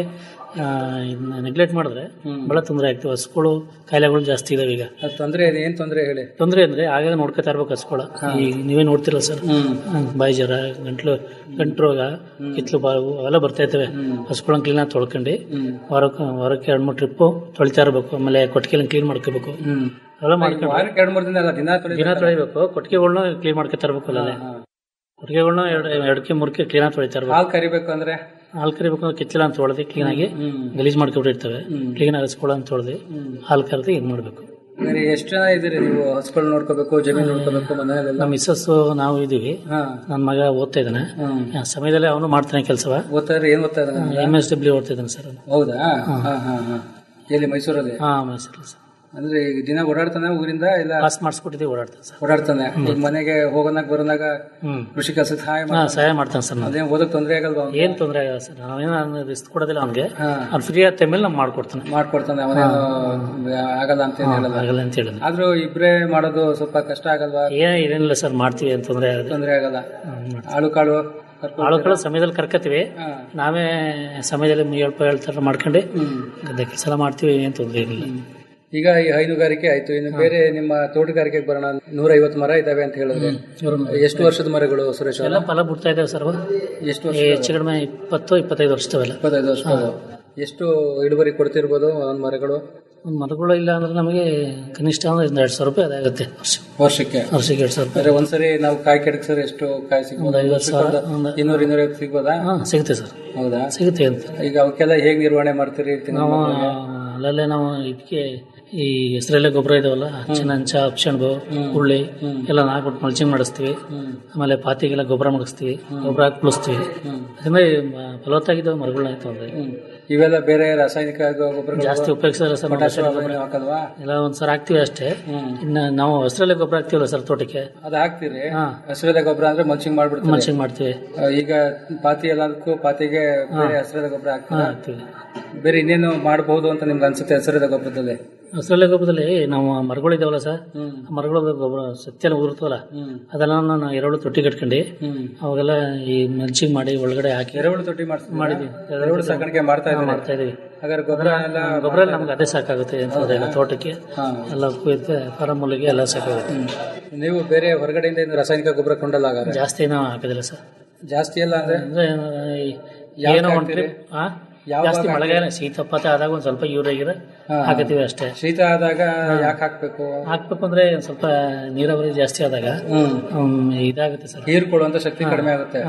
ನೆಗ್ಲೆಕ್ಟ್ ಮಾಡಿದ್ರೆ ಬಹಳ ತೊಂದರೆ ಆಗ್ತವೆ ಹಸುಗಳು ಕಾಯಿಲೆಗಳು ಜಾಸ್ತಿ ಇದಾವೆ ಈಗ ಅದ್ ತೊಂದ್ರೆ ಇದೆ ಏನ್ ತೊಂದ್ರೆ ಹೇಳಿ ತೊಂದರೆ ಅಂದ್ರೆ ಆಗಾಗ ನೋಡ್ಕೊತಾ ಇರ್ಬೇಕು ಹಸುಗಳ ಈಗ ನೀವೇ ನೋಡ್ತಿರಲ್ಲ ಸರ್ ಬಾಯಿ ಜ್ವರ ಗಂಟ್ಲು ಗಂಟು ರೋಗ ಕಿತ್ಲು ಬಾವು ಅವೆಲ್ಲ ಬರ್ತಾ ಇರ್ತವೆ ಹಸುಗಳನ್ನ ಕ್ಲೀನ್ ಆಗಿ ತೊಳ್ಕೊಂಡು ವಾರಕ್ಕೆ ವಾರಕ್ಕೆ ಎರಡು ಮೂರು ಟ್ರಿಪ್ಪು ತೊಳಿತಾ ಇರಬೇಕು ಆಮೇಲೆ ಕೊಟ್ಟಿಗೆಲ್ಲ ಕ್ಲೀನ್ ಮಾಡ್ಕೋಬೇಕು ಅವೆಲ್ಲ ಮಾಡ್ಕೊಂಡು ವಾರಕ್ಕೆ ಎರಡು ಮೂರು ದಿನ ಅಲ್ಲ ದಿನ ತೊಳಿ ದಿನ ತೊಳಿಬೇಕು ಕೊಟ್ಟಿಗೆಗಳ್ನ ಕ್ಲೀನ್ ಮಾಡ್ಕೊತಾ ಇರ್ಬೇಕು ಅಲ್ಲೇ ಕೊಟ್ಟಿಗೆಗಳ್ನ ಎರಡು ಎರಡಕ್ಕೆ ಮೂರಕ್ಕೆ ಕ್ಲೀನ್ ಆಗಿ ತೊಳಿತಾ ಇರ್ಬೇಕು ಹಾಲು ಕರಿಬೇಕು ಅಂದ್ರೆ ಹಾಲು ಕರಿಬೇಕು ಅಂದ್ರೆ ಕಿಚ್ಚಲ ಅಂತ ತೊಳೆದು ಕ್ಲೀನ್ ಆಗಿ ಗಲೀಜ್ ಮಾಡ್ಕೊಂಡಿರ್ತವೆ ಕ್ಲೀನ್ ಆಗಿ ಹಸ್ಕೊಳ ಅಂತ ತೊಳೆದು ಹಾಲು ಕರೆದು ಇದು ಮಾಡಬೇಕು ಬೇರೆ ಎಷ್ಟು ಜನ ಇದ್ದೀರಿ ನೀವು ಹಸುಗಳು ನೋಡ್ಕೋಬೇಕು ಜಮೀನು ನೋಡ್ಕೋಬೇಕು ಮನೆಯಲ್ಲೆಲ್ಲ ನಮ್ಮ ಮಿಸ್ಸಸ್ ನಾವು ಇದೀವಿ ನನ್ನ ಮಗ ಓದ್ತಾ ಇದ್ದಾನೆ ಆ ಸಮಯದಲ್ಲಿ ಅವನು ಮಾಡ್ತಾನೆ ಕೆಲಸವ ಓದ್ತಾ ಇದ್ರೆ ಏನ್ ಓದ್ತಾ ಇದ್ದಾನೆ ಎಂ ಎಸ್ ಡಬ್ಲ್ಯೂ ಓದ್ತಾ ಇದ್ದಾನೆ ಸರ್ ಹೌದಾ ಹಾ ಹಾ ಹಾ ಎಲ್ಲಿ ಮೈಸೂರಲ್ಲಿ ಹಾ ಮೈಸೂರಲ್ಲಿ ಸರ್ ಅಂದ್ರೆ ಈಗ ದಿನ ಓಡಾಡ್ತಾನೆ ಊರಿಂದ ಇಲ್ಲ ಪಾಸ್ ಮಾಡಿಸ್ಕೊಟ್ಟಿದ್ದೀವಿ ಓಡಾಡ್ತಾನೆ ಸರ್ ಓಡಾಡ್ತಾನೆ ಈಗ ಮನೆಗೆ ಹೋಗೋನಾಗ ಬರೋನಾಗ ಹ್ಮ್. ಕೃಷಿ ಕೆಲಸ ಸಹಾಯ ಹಾ ಮಾಡ್ತಾನೆ. ಸಹಾಯ ಮಾಡ್ತಾನೆ ಸರ್ ನಾನು ಅದೇನ್ ಓದಕ್ ತೊಂದ್ರೆ ಆಗಲ್ವಾ ಅವ್ನಿಗೆ? ಏನ್ ತೊಂದರೆ ಆಗಲ್ಲ ಸರ್ ನಾವೇನು ರಿಸ್ಕ್ ಕೊಡೋದಿಲ್ಲ ಅವ್ನಿಗೆ ಅವ್ನು ಫ್ರೀ ಆದ ಟೈಮಲ್ಲಿ ನಾವು ಮಾಡ್ಕೊಡ್ತಾನೆ ಮಾಡ್ಕೊಡ್ತಾನೆ ಅವನೇನು ಆಗಲ್ಲ ಅಂತ ಏನ್ ಹೇಳಲ್ಲ ಆಗಲ್ಲ ಅಂತ ಹೇಳಿದ್ನು ಆದ್ರೂ ಇಬ್ರೇ ಮಾಡೋದು ಸ್ವಲ್ಪ ಕಷ್ಟ ಆಗಲ್ವಾ ಏನ್ ಏನಿಲ್ಲ ಸರ್ ಮಾಡ್ತೀವಿ ಅಂತ ತೊಂದರೆ ಆಗುತ್ತೆ ತೊಂದ್ರೆ ಆಗಲ್ಲ ಆಳು ಕಾಳು ಕರ್ಕೊಂಡ್ ಆಳುಗಳು ಸಮಯದಲ್ಲಿ ಕರ್ಕತ್ತೀವಿ ನಾವೇ ಸಮಯದಲ್ಲಿ ಹೇಳ್ಪ ಹೇಳ್ತಾರ ಮಾಡ್ಕೊಂಡು ಗದ್ದೆ ಕೆಲಸ ಎಲ್ಲ ಮಾಡ್ತೀವಿ ಏನ್ ತೊಂದರೆ ಇರಲಿಲ್ಲ ಈಗ ಈ ಹೈನುಗಾರಿಕೆ ಆಯ್ತು ಇನ್ನು ಬೇರೆ ನಿಮ್ಮ ತೋಟಗಾರಿಕೆಗೆ ಬರೋಣ ನೂರ ಐವತ್ತು ಮರ ಇದಾವೆ ಅಂತ ಹೇಳಿದ್ರೆ ಎಷ್ಟು ವರ್ಷದ ಮರಗಳು ಸುರೇಶ್ ಅವರೇ? ಎಲ್ಲ ಫಲ ಬಿಡ್ತಾ ಇದಾವೆ ಸರ್ ಅವು. ಎಷ್ಟು ವರ್ಷ ಈ ಹೆಚ್ಚು ಕಡಿಮೆ ಇಪ್ಪತ್ತು ಇಪ್ಪತ್ತೈದು ವರ್ಷದವೆಲ್ಲ ಇಪ್ಪತ್ತೈದು ವರ್ಷ ಎಷ್ಟು ಇಳುವರಿ ಕೊಡ್ತಿರ್ಬೋದು ಒಂದ್ ಮರಗಳು ಒಂದು ಮರಗಳು ಇಲ್ಲ ಅಂದ್ರೆ ನಮಗೆ ಕನಿಷ್ಠ ಅಂದ್ರೆ ಒಂದು ಎರಡು ಸಾವಿರ ರೂಪಾಯಿ ಅದಾಗುತ್ತೆ ವರ್ಷ ವರ್ಷಕ್ಕೆ ವರ್ಷಕ್ಕೆ ಎರಡು ಸಾವಿರ ರೂಪಾಯಿ ಅಂದ್ರೆ ಒಂದ್ಸರಿ ನಾವು ಕಾಯಿ ಕೆಡಕ್ಸರಿ ಎಷ್ಟು ಕಾಯಿ ಸಿಗ್ಬೋದು ಒಂದು ಐವತ್ತು ಸಾವಿರ, ಒಂದು- ಇನ್ನೂರ ಇನ್ನೂರ ಸಿಗ್ಬೋದಾ ಹಾ ಸಿಗುತ್ತೆ ಸರ್ ಹೌದಾ ಸಿಗುತ್ತೆ ಅಂತ ಈಗ ಅವಕ್ಕೆಲ್ಲ ಹೇಗ್ ನಿರ್ವಹಣೆ ಮಾಡ್ತೀರಿ ತೆಂಗಿನ ನಾವು ಮರಗಳಿಗೆ? ಅಲ್ಲಲ್ಲೇ ನಾವು ಇದಕ್ಕೆ ಈ ಹೆಸರೆಲೆ ಗೊಬ್ಬರ ಇದಾವಲ್ಲ ಚಿನ್ನಂಚ ಅಪ್ಸಣ್ಬು ಹುಳ್ಳಿ ಎಲ್ಲ ಹಾಕ್ಬಿಟ್ಟು ಮಲ್ಚಿಂಗ್ ಮಾಡಿಸ್ತೀವಿ ಆಮೇಲೆ ಪಾತಿಗೆಲ್ಲ ಗೊಬ್ಬರ ಮಾಡಿಸ್ತೀವಿ ಗೊಬ್ಬರ ಹಾಕಿ ಕುಳಿಸ್ತೀವಿ ಅದರಿಂದ ಈ ಮ- ಫಲವತ್ತಾಗಿದ್ದಾವೆ ಮರಗಳನ್ನ ತೊಂದರೆ ಇವೆಲ್ಲ ಬೇರೆ ರಾಸಾಯನಿಕ ಗೊಬ್ಬರ ಜಾಸ್ತಿ ಉಪಯೋಗಿಸೋದಿಲ್ಲ ಸರ್ ನಾವು ಪೊಟ್ಯಾಷಿಯಂ ಗೊಬ್ಬರ ಹಾಕಲ್ವಾ ಎಲ್ಲ ಒಂದ್ಸಲ ಹಾಕ್ತಿವಿ ಅಷ್ಟೇ ಇನ್ನು ನಾವು ಹೆಸರಲ್ಲೇ ಗೊಬ್ಬರ ಹಾಕ್ತೀವಲ್ಲ ಸರ್ ತೋಟಕ್ಕೆ ಅದ್ ಹಾಕ್ತೀರಿ ಹಸಿರದ ಗೊಬ್ಬರ ಅಂದ್ರೆ ಮಲ್ಚಿಂಗ್ ಮಾಡ್ಬಿಡ್ತೀರಿ ಮಲ್ಚಿಂಗ್ ಮಾಡ್ತೀವಿ ಆ, ಈಗ ಪಾತಿ ಎಲ್ಲದಕ್ಕೂ ಪಾತಿಗೆ ಬೇರೆ ಹಸಿರದ ಗೊಬ್ಬರ ಹಾಕ್ತೀರಾ ಹಾಕ್ತೀವಿ ಬೇರೆ ಇನ್ನೇನು ಮಾಡಬಹುದು ಅಂತ ನಿಮ್ಗೆ ಅನ್ಸುತ್ತೆ ಹಸಿರದ ಗೊಬ್ಬರದಲ್ಲಿ ಹಸಿರಲ್ಲೇ ಗೊಬ್ಬರದಲ್ಲಿ ನಾವು ಮರಗಳು ಇದಾವಲ್ಲ ಸರ್ ಆ ಮರಗಳ ಗೊಬ್ಬರ ಸತ್ಯ ಎಲ್ಲ ಉದುರ್ತವಲ್ಲ ಅದೆಲ್ಲ ನಾನು ಎರಡು ತೊಟ್ಟಿ ಕಟ್ಕೊಂಡು ಅವಾಗೆಲ್ಲ ಈ ಮಲ್ಚಿಂಗ್ ಮಾಡಿ ಒಳಗಡೆ ಹಾಕಿ ಎರೆಹುಳು ತೊಟ್ಟಿ ಮಾಡ್ತೀರಾ? ಮಾಡಿದ್ವಿ ಎರೆಹುಳು ಸಾಕಾಣಿಕೆ ಮಾಡ್ತಾ ಹಾ, ಇದ್ದೀರಿ? ಮಾಡ್ತಾ ಇದೀವಿ ಹಾಗಾದ್ರೆ ಗೊಬ್ಬರ ಎಲ್ಲ ಗೊಬ್ಬರ ಎಲ್ಲ ನಮ್ಗೆ ಅದೇ ಸಾಕಾಗುತ್ತೆ ಅಂತಂದ್ರೆ ಎಲ್ಲ ತೋಟಕ್ಕೆ ಎಲ್ಲ ಕುಯ್ದು ಫಾರಮ್ಮಲ್ಲಿಗೆ ಎಲ್ಲ ಸಾಕಾಗುತ್ತೆ ನೀವು ಬೇರೆ ಹೊರಗಡೆಯಿಂದ ಏನು ರಾಸಾಯನಿಕ ಗೊಬ್ಬರ ಕೊಂಡಲ್ಲ ಹಾಗಾದ್ರೆ ಜಾಸ್ತಿ ನಾವು ಹಾಕೋದಿಲ್ಲ ಸರ್ ಜಾಸ್ತಿ ಎಲ್ಲ ಅಂದ್ರೆ ಅಂದ್ರೆ ಈ ಯಾವ್ದು ಏನೋ ಒಂದು ಹಾಕ್ತೀರಿ? ಟ್ರಿಪ್ ಆ? ಯಾವ ಜಾಸ್ತಿ ಭಾಗ ಮಳೆಗಾಲ ಶೀತ ಪಾತ ಆದಾಗ ಒಂದ್ ಸ್ವಲ್ಪ ಯೂರಿಯಾ ಗಿರ ಹಾಕತ್ತೀವಿ ಅಷ್ಟೇ ಶೀತ ಆದಾಗ ಯಾಕೆ ಹಾಕ್ಬೇಕು ಹಾಕ್ಬೇಕು ಅಂದ್ರೆ ಒಂದ್ ಸ್ವಲ್ಪ ನೀರಾವರಿ ಜಾಸ್ತಿ ಆದಾಗ ಹ್ಮ್, ಇದಾಗುತ್ತೆ ಸರ್ ಹೀರ್ಕೊಳ್ಳುವಂತ ಶಕ್ತಿ ಕಡಿಮೆ ಆಗುತ್ತೆ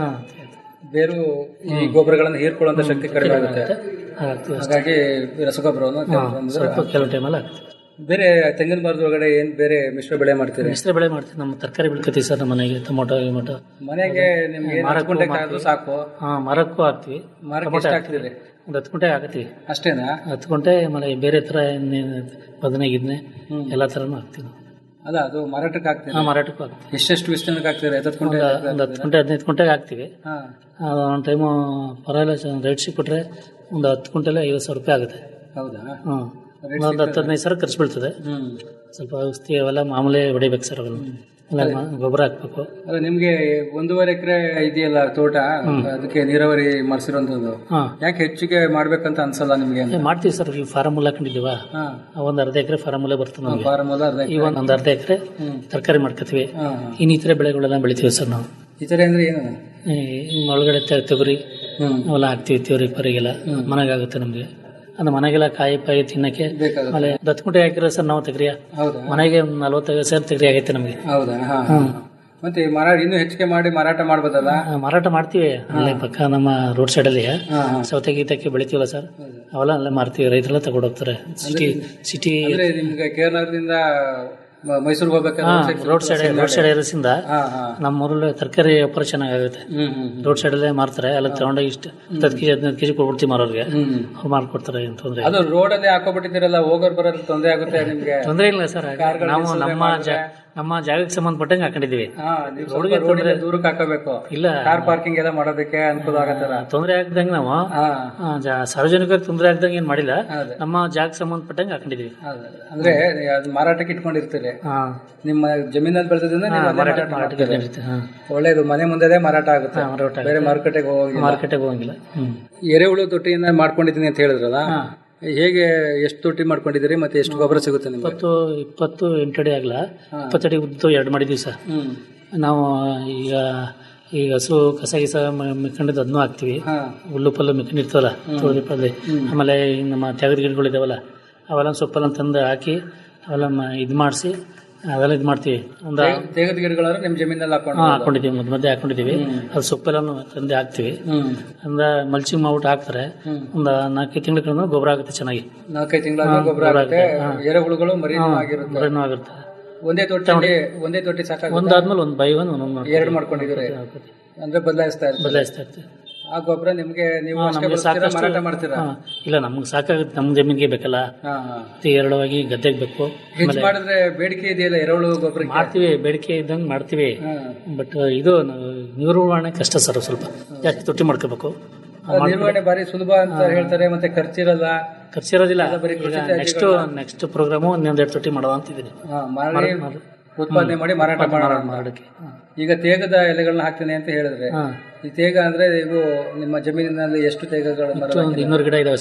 ಬೇರು ಈ ಗೊಬ್ಬರಗಳನ್ನು ಹೀರ್ಕೊಳ್ಳುವಂತ ಶಕ್ತಿ ಕಡಿಮೆ ಆಗುತ್ತೆ ಹಾಕ್ತೀವಿ ಅಷ್ಟೇ. ಹಾಗಾಗಿ ರಸಗೊಬ್ಬರವನ್ನು ಹಾ, ಅಂದ್ರೆ ಸ್ವಲ್ಪ ಕೆಲವು ಟೈಮಲ್ಲಿ ಹಾಕ್ತೀವಿ ಬೇರೆ ತೆಂಗಿನ ಮರದೊಳಗಡೆ ಏನ್ ಬೇರೆ ಮಿಶ್ರ ಬೆಳೆ ಮಾಡ್ತೀರಿ ಮಿಶ್ರ ಬೆಳೆ ಮಾಡ್ತೀವಿ ನಮ್ಮ ತರಕಾರಿ ಬೆಳ್ಕೊತೀವಿ ಸರ್ ನಮ್ಮ ಮನೆಗೆ ಟೊಮೊಟೊ ಗಿಮೊಟೊ ಮನೆಗೆ ನಿಮ್ಗೆ ಏನ್ ಮರಕ್ಕೂ ಹತ್ತು ಗುಂಟೆ ಮಾಡ್ತೀವಿ. ಕಾಯ್ದು ಸಾಕು ಹಾ ಮರಕ್ಕೂ ಹಾಕ್ತಿವಿ ಮರಕ್ಕೆ ಟೊಮೊಟೊ ಎಷ್ಟು ಹಾಕ್ತೀವಿ ಹಾಕ್ತೀರಿ? ಒಂದು ಹತ್ತು ಗುಂಟೆ ಹಾಕತ್ತೀವಿ ಅಷ್ಟೇನಾ ಹತ್ತು ಗುಂಟೆ ಆಮೇಲೆ ಬೇರೆ ತರ ಇನ್ನೇನು ಬದನೆ ಗಿದ್ನೆ ಎಲ್ಲ ತರನು ಹಾಕ್ತೀವಿ ನಾವು. ಅಲ್ಲ ಅದು ಮಾರಾಟಕ್ಕೆ ಹಾಕ್ತೀರಿ ಹಾ ಮಾರಾಟಕ್ಕೂ ಹಾಕ್ತೀವಿ ಎಷ್ಟೆಷ್ಟು ವಿಸ್ತರಣೆಗೆ ಹಾಕ್ತೀರಿ ಹತ್ತು ಗುಂಟೆ ಒಂದು ಒಂದು ಹತ್ತು ಗುಂಟೆ ಹದಿನೈದು ಗುಂಟೆಗೆ ಹಾಕ್ತೀವಿ ಹಾ. ಒಂದು ಟೈಮು ಪರವಾಗಿಲ್ಲ ರೇಟ್ ಸಿಕ್ಬಿಟ್ರೆ ಒಂದು ಹತ್ತು ಗುಂಟೆಲೆ ಐವತ್ತು ಸಾವಿರ ರೂಪಾಯಿ ಆಗುತ್ತೆ ಹೌದಾ ಹ್ಮ್ Rate ಒಂದು ಹತ್ತು ಹದಿನೈದು ಸಾವಿರ ಖರ್ಚು ಬೀಳ್ತದೆ ಹ್ಮ್ ಸ್ವಲ್ಪ ಔಷಧಿ ಅವೆಲ್ಲ ಮಾಮೂಲಿ ಹೊಡಿಬೇಕು ಸರ್ ಅವೆಲ್ಲ ಎಲ್ಲ ಮ- ಗೊಬ್ಬರ ಹಾಕ್ಬೇಕು ಅಲ್ಲ ನಿಮ್ಗೆ ಒಂದೂವರೆ ಎಕರೆ ಇದೆಯಲ್ಲ ತೋಟ ಅದಕ್ಕೆ ನೀರಾವರಿ ಮಾಡಿಸಿರೋಂಥದ್ದು ಹಾ. ಯಾಕೆ ಹೆಚ್ಚಿಗೆ ಮಾಡ್ಬೇಕಂತ ಅನ್ಸಲ್ಲ ನಿಮ್ಗೆ ಏ, ಮಾಡ್ತೀವಿ ಸರ್ ಈ ಫಾರಮ್ ಹುಲ್ ಹಾಕೊಂಡಿದ್ದೀವ ಹಾ. ಒಂದು ಅರ್ಧ ಎಕರೆ ಫಾರಮ್ ಹುಲ್ಲೇ ಬರ್ತದೆ ನಮಗೆ ಫಾರಂ ಹೊಲ ಅರ್ಧ ಎಕ್ರೆ. ಈ ಒಂದು ಅರ್ಧ ಎಕರೆ ತರಕಾರಿ ಮಾಡ್ಕೋತೀವಿ ಹಾ, ಹಾ. ಇನ್ನಿತರೆ ಬೆಳೆಗಳೆಲ್ಲ ಬೆಳಿತೀವಿ ಸರ್ ನಾವು ಈ ತರ ಅಂದ್ರೆ ಏನು ಈ ಈ ಒಳಗಡೆ ತೆ- ತೊಗರಿ ಅವೆಲ್ಲ ಹಾಕ್ತಿವಿ ತಿವರಿ ಪರಿಗೆಲ್ಲ ಮನೆಗಾಗುತ್ತೆ ನಮಗೆ ಅದು ಮನೆಗೆಲ್ಲ ಕಾಯಿ ಪಾಯಿ ತಿನ್ನಕ್ಕೆ ಆಮೇಲೆ ಹತ್ತು ಗುಂಟೆ ಹಾಕಿರೋ ಸರ್ ನಾವು ತೆಗ್ರಿಯ ಹೌದಾ ಮನೆಗೆ ಒಂದು ನಲ್ವತ್ತೈದು ಸಾವಿರ ತೆಗ್ರಿ ಆಗೈತೆ ನಮಗೆ ಹೌದಾ ಹಾ ಮತ್ತೆ ಈ ಮಾರಾಟ ಇನ್ನೂ ಹೆಚ್ಚಿಗೆ ಮಾಡಿ ಮಾರಾಟ ಮಾಡ್ಬೋದಲ್ಲ ಆ, ಮಾರಾಟ ಮಾಡ್ತೀವಿ ಅಲ್ಲೇ ಪಕ್ಕ ನಮ್ಮ ರೋಡ್ ಸೈಡಲ್ಲಿ ಹಾ, ಹಾ. ಸೌತೆ ಗೀತಕ್ಕೆ ಬೆಳಿತೀವಲ್ಲ ಸರ್ ಅವೆಲ್ಲ ಅಲ್ಲೇ ಮಾರ್ತೀವಿ ರೈತರೆಲ್ಲ ತಗೊಂಡೋಗ್ತಾರೆ ಸಿಟಿ ಸಿಟಿ ಅಂದ್ರೆ ನಿಮ್ಗೆ ಕೇರಳದಿಂದ ಮ- ಮೈಸೂರಿಗೆ ಹೋಗ್ಬೇಕಾದ್ರೆ ರೋಡ್ ಸೈಡ್ ರೋಡ್ ಸೈಡ್ ಇರೋದ್ರಿಂದ ಹಾ ಹಾ ನಮ್ಮ ಊರಲ್ಲಿ ತರಕಾರಿ ವ್ಯಾಪಾರ ಚೆನ್ನಾಗುತ್ತೆ ಹ್ಮ್ ಹ್ಮ್ ರೋಡ್ ಸೈಡಲ್ಲೇ ಮಾರ್ತಾರೆ ಅಲ್ಲಿ ತಗೊಂಡೋಗಿ ಇಷ್ಟು ಹತ್ತು ಕೆಜಿ ಹದಿನೈದು ಕೆಜಿ ಕೊಟ್ಬಿಡ್ತೀವಿ ಮಾರೋರಿಗೆ ಅವ್ರು ಮಾಡ್ಕೊಡ್ತಾರೆ ಏನು ತೊಂದರೆ ಅದು ರೋಡ್ ಅಲ್ಲಿ ಹಾಕೋಬಿಟ್ಟಿದ್ದೀರಲ್ಲ ಹೋಗೋರ್ ಬರೋದು ತೊಂದರೆ ಆಗುತ್ತೆ ನಿಮ್ಗೆ ತೊಂದರೆ ಇಲ್ಲ ಸರ್ ಕಾರ್ಗಳು ನಾವು ನಿಲ್ಸೋದೇ ನಮ್ಮ ಮಾಡಿದ್ರೆ. ಜಾ- ನಮ್ಮ ಜಾಗಕ್ಕೆ ಸಂಬಂಧಪಟ್ಟಂಗೆ ಹಾಕೊಂಡಿದೀವಿ ಹಾ ನೀವು ಸ್ವಲ್ಪ ರೋಡ್ಗೆ ರೋಡಿಂದ ತೊಂದ್ರೆ ದೂರಕ್ಕೆ ಹಾಕೋಬೇಕು ಇಲ್ಲ ಕಾರ್ ಪಾರ್ಕಿಂಗ್ ಎಲ್ಲ ಮಾಡೋದಕ್ಕೆ ಅನುಕೂಲ ಆಗತ್ತಾರ ತೊಂದರೆ ಆಗ್ದಂಗೆ ನಾವು ಹಾ ಆ, ಜಾ- ಸಾರ್ವಜನಿಕರಿಗೆ ತೊಂದರೆ ಆಗ್ದಂಗೆ ಏನ್ ಮಾಡಿಲ್ಲ ಹೌದು. ನಮ್ಮ ಜಾಗಕ್ಕೆ ಸಂಬಂಧಪಟ್ಟಂಗೆ ಹಾಕೊಂಡಿದೀವಿ ಹೌದು. ಅಂದ್ರೆ ಅದು ಮಾರಾಟಕ್ಕೆ ಇಟ್ಕೊಂಡಿರ್ತೀರಿ ಹಾ ನಿಮ್ಮ ಜಮೀನಲ್ಲಿ ಬೆಳೆದಿದ್ದರಿಂದ ನೀವು ಅಲ್ಲೇ ಮಾರಾಟ ಮಾರಾಟ ಮಾರಾಟಕ್ಕೆ ಮಾಡ್ತೀರಿ. ಇರುತ್ತೆ, ಹಾ. ಒಳ್ಳೇದು ಮನೆ ಮುಂದೆ ಮಾರಾಟ ಆಗುತ್ತೆ ಹಾ, ಮಾರಾಟ ಆಗುತ್ತೆ. ಬೇರೆ ಮಾರುಕಟ್ಟೆಗೆ ಹೋಗಿಲ್ಲ ಮಾರ್ಕೆಟಿಗೆ ಹೋಗಂಗಿಲ್ಲ ಹ್ಮ್ ಎರೆಹುಳು ತೊಟ್ಟಿಯನ್ನ ಮಾಡ್ಕೊಂಡಿದ್ದೀನಿ ಅಂತ ಹೇಳಿದ್ರಲ್ಲ ಹೇಗೆ ಎಷ್ಟು ತೊಟ್ಟಿ ಮಾಡ್ಕೊಂಡಿದ್ದೀರಿ ಮತ್ತೆ ಎಷ್ಟು ಗೊಬ್ಬರ ಸಿಗುತ್ತೆ ನಿಮ್ಗೆ ಇಪ್ಪತ್ತು ಇಪ್ಪತ್ತು ಎಂಟಡಿ ಆಗಲ್ಲ ಇಪ್ಪತ್ತಡಿ ಉದ್ದು ಎರಡು ಮಾಡಿದೀವಿ ಸರ್ ಹ್ಮ್ ನಾವು ಈಗ ಈಗ ಹಸು ಕಸ ಗಿಸ ಮ- ಮಿಕ್ಕೊಂಡಿದ್ದು ಅದನ್ನೂ ಹಾಕ್ತಿವಿ ಹಾ ಹುಲ್ಲು ಪಲ್ಲು ಮಿಕ್ಕೊಂಡಿರ್ತವಲ್ಲ ತುಳಸಿ ಪಲ್ಲೆ ಆಮೇಲೆ ಈ ನಮ್ಮ ತೆಗದ ಗಿಡಗಳಿದಾವಲ್ಲ ಅವೆಲ್ಲ ಸೊಪ್ಪೆಲ್ಲ ತಂದು ಹಾಕಿ ಅವೆಲ್ಲ ಮ- ಇದು ಮಾಡಿಸಿ ಅವೆಲ್ಲ ಇದು ಮಾಡ್ತೀವಿ ಒಂದು ತೇಗ- ತೇಗದ ಗಿಡಗಳಾದ್ರೆ ನಿಮ್ ಜಮೀನಲ್ಲಿ ಹಾಕೊಂಡು ಹಾ ಹಾಕೊಂಡಿದ್ದೀವಿ ಮಧ್ಯ ಮಧ್ಯೆ ಹಾಕೊಂಡಿದ್ದೀವಿ ಅದು ಸೊಪ್ಪೆಲ್ಲ ತಂದು ಹಾಕ್ತಿವಿ ಹ್ಮ್ ಅಂದ್ರೆ ಮಲ್ಚಿಂಗ್ ಮಾಡ್ಬಿಟ್ಟು ಹಾಕ್ತಾರೆ ಒಂದು ನಾಲ್ಕೈದು ತಿಂಗಳ ಗೊಬ್ಬರ ಆಗುತ್ತೆ ಚೆನ್ನಾಗಿ ನಾಲ್ಕೈದು ತಿಂಗಳ ಗೊಬ್ಬರ ಗೊಬ್ಬರ ಆಗುತ್ತೆ ಆಗುತ್ತೆ. ಹಾ. ಎರೆಹುಳುಗಳು ಮರಿನೂ ಹಾ, ಆಗಿರುತ್ತೆ ಮರಿನೂ ಆಗಿರುತ್ತೆ ಒಂದೇ ತೊಟ್ಟಿ ಒಂದೇ ತೊಟ್ಟಿ ಸಾಕಾಗುತ್ತೆ ಒಂದಾದ್ಮೇಲೆ ಒಂದು ಬೈ ಒಂದು ಒಂದೊಂದು ಎರಡು ಮಾಡ್ಕೊಂಡಿದ್ದೀರಿ ಅಂದ್ರೆ ಬದಲಾಯಿಸ್ತಾ ಇರ್ತೀರಿ ಬದಲಾಯಿಸ್ತಾ ಇರ್ತೀವಿ ಆ ಗೊಬ್ಬರ ನಿಮ್ಗೆ ನೀವು ಹಾ, ಅಷ್ಟೇ ನಮ್ಗೆ ಬಳಸ್ತೀರಾ, ಸಾಕಷ್ಟು ಮಾರಾಟ ಮಾಡ್ತೀರಾ ಹಾ, ಇಲ್ಲ ನಮ್ಗೆ ಸಾಕಾಗುತ್ತೆ ನಮ್ಮ ಜಮೀನಿಗೆ ಬೇಕಲ್ಲ ಹಾ ಹಾ ಮತ್ತೆ ಎರಡವಾಗಿ ಗದ್ದೆಗೆ ಬೇಕು ಹೆಚ್ಚು ಆಮೇಲೆ ಮಾಡಿದ್ರೆ ಬೇಡಿಕೆ ಇದೆಯಲ್ಲ ಎರೆಹುಳು ಗೊಬ್ಬರಕ್ಕೆ ಮಾಡ್ತೀವಿ ಬೇಡಿಕೆ ಇದ್ದಂಗೆ ಮಾಡ್ತೀವಿ ಬಟ್ ಇದು ನಾವು ನಿರ್ವಹಣೆ ಕಷ್ಟ ಸರ್ ಸ್ವಲ್ಪ ಜಾಸ್ತಿ ತುಟ್ಟಿ ಮಾಡ್ಕೋಬೇಕು ಅದು ನಿರ್ವಹಣೆ ಬಾರಿ ಸುಲಭ ಅಂತ ಹೇಳ್ತಾರೆ ಮತ್ತೆ ಖರ್ಚಿರಲ್ಲ ಖರ್ಚಿರೋದಿಲ್ಲ ಎಲ್ಲ ಬರೀ ಕೃಷಿ ನೆಕ್ಸ್ಟ್ ತ್ಯಾಜ್ಯಗಳನ್ನ- ನೆಕ್ಸ್ಟ್ ಪ್ರೋಗ್ರಾಮು ಇನ್ನೊಂದೆರಡು ತುಟ್ಟಿ ಮಾಡೋಣ ಅಂತಿದ್ದೀನಿ ಹಾ, ಮಾಡಿ ಉತ್ಪಾದನೆ ಮಾಡಿ ಮಾರಾಟ ಮಾಡೋಣ ಅಂತ. ಮಾಡೋಕ್ಕೆ ಈಗ ತೇಗದ ಎಲೆಗಳನ್ನ ಹಾಕ್ತೀನಿ ಅಂತ ಹೇಳಿದ್ರೆ ಹಾ. ಈ ತೇಗ ಅಂದ್ರೆ ನೀವು ನಿಮ್ಮ ಜಮೀನಿನಲ್ಲಿ ಎಷ್ಟು ತೇಗಗಳ ಮರ ಒಂದು ಇನ್ನೂರು ಗಿಡ ಇದಾವೆ ಸರ್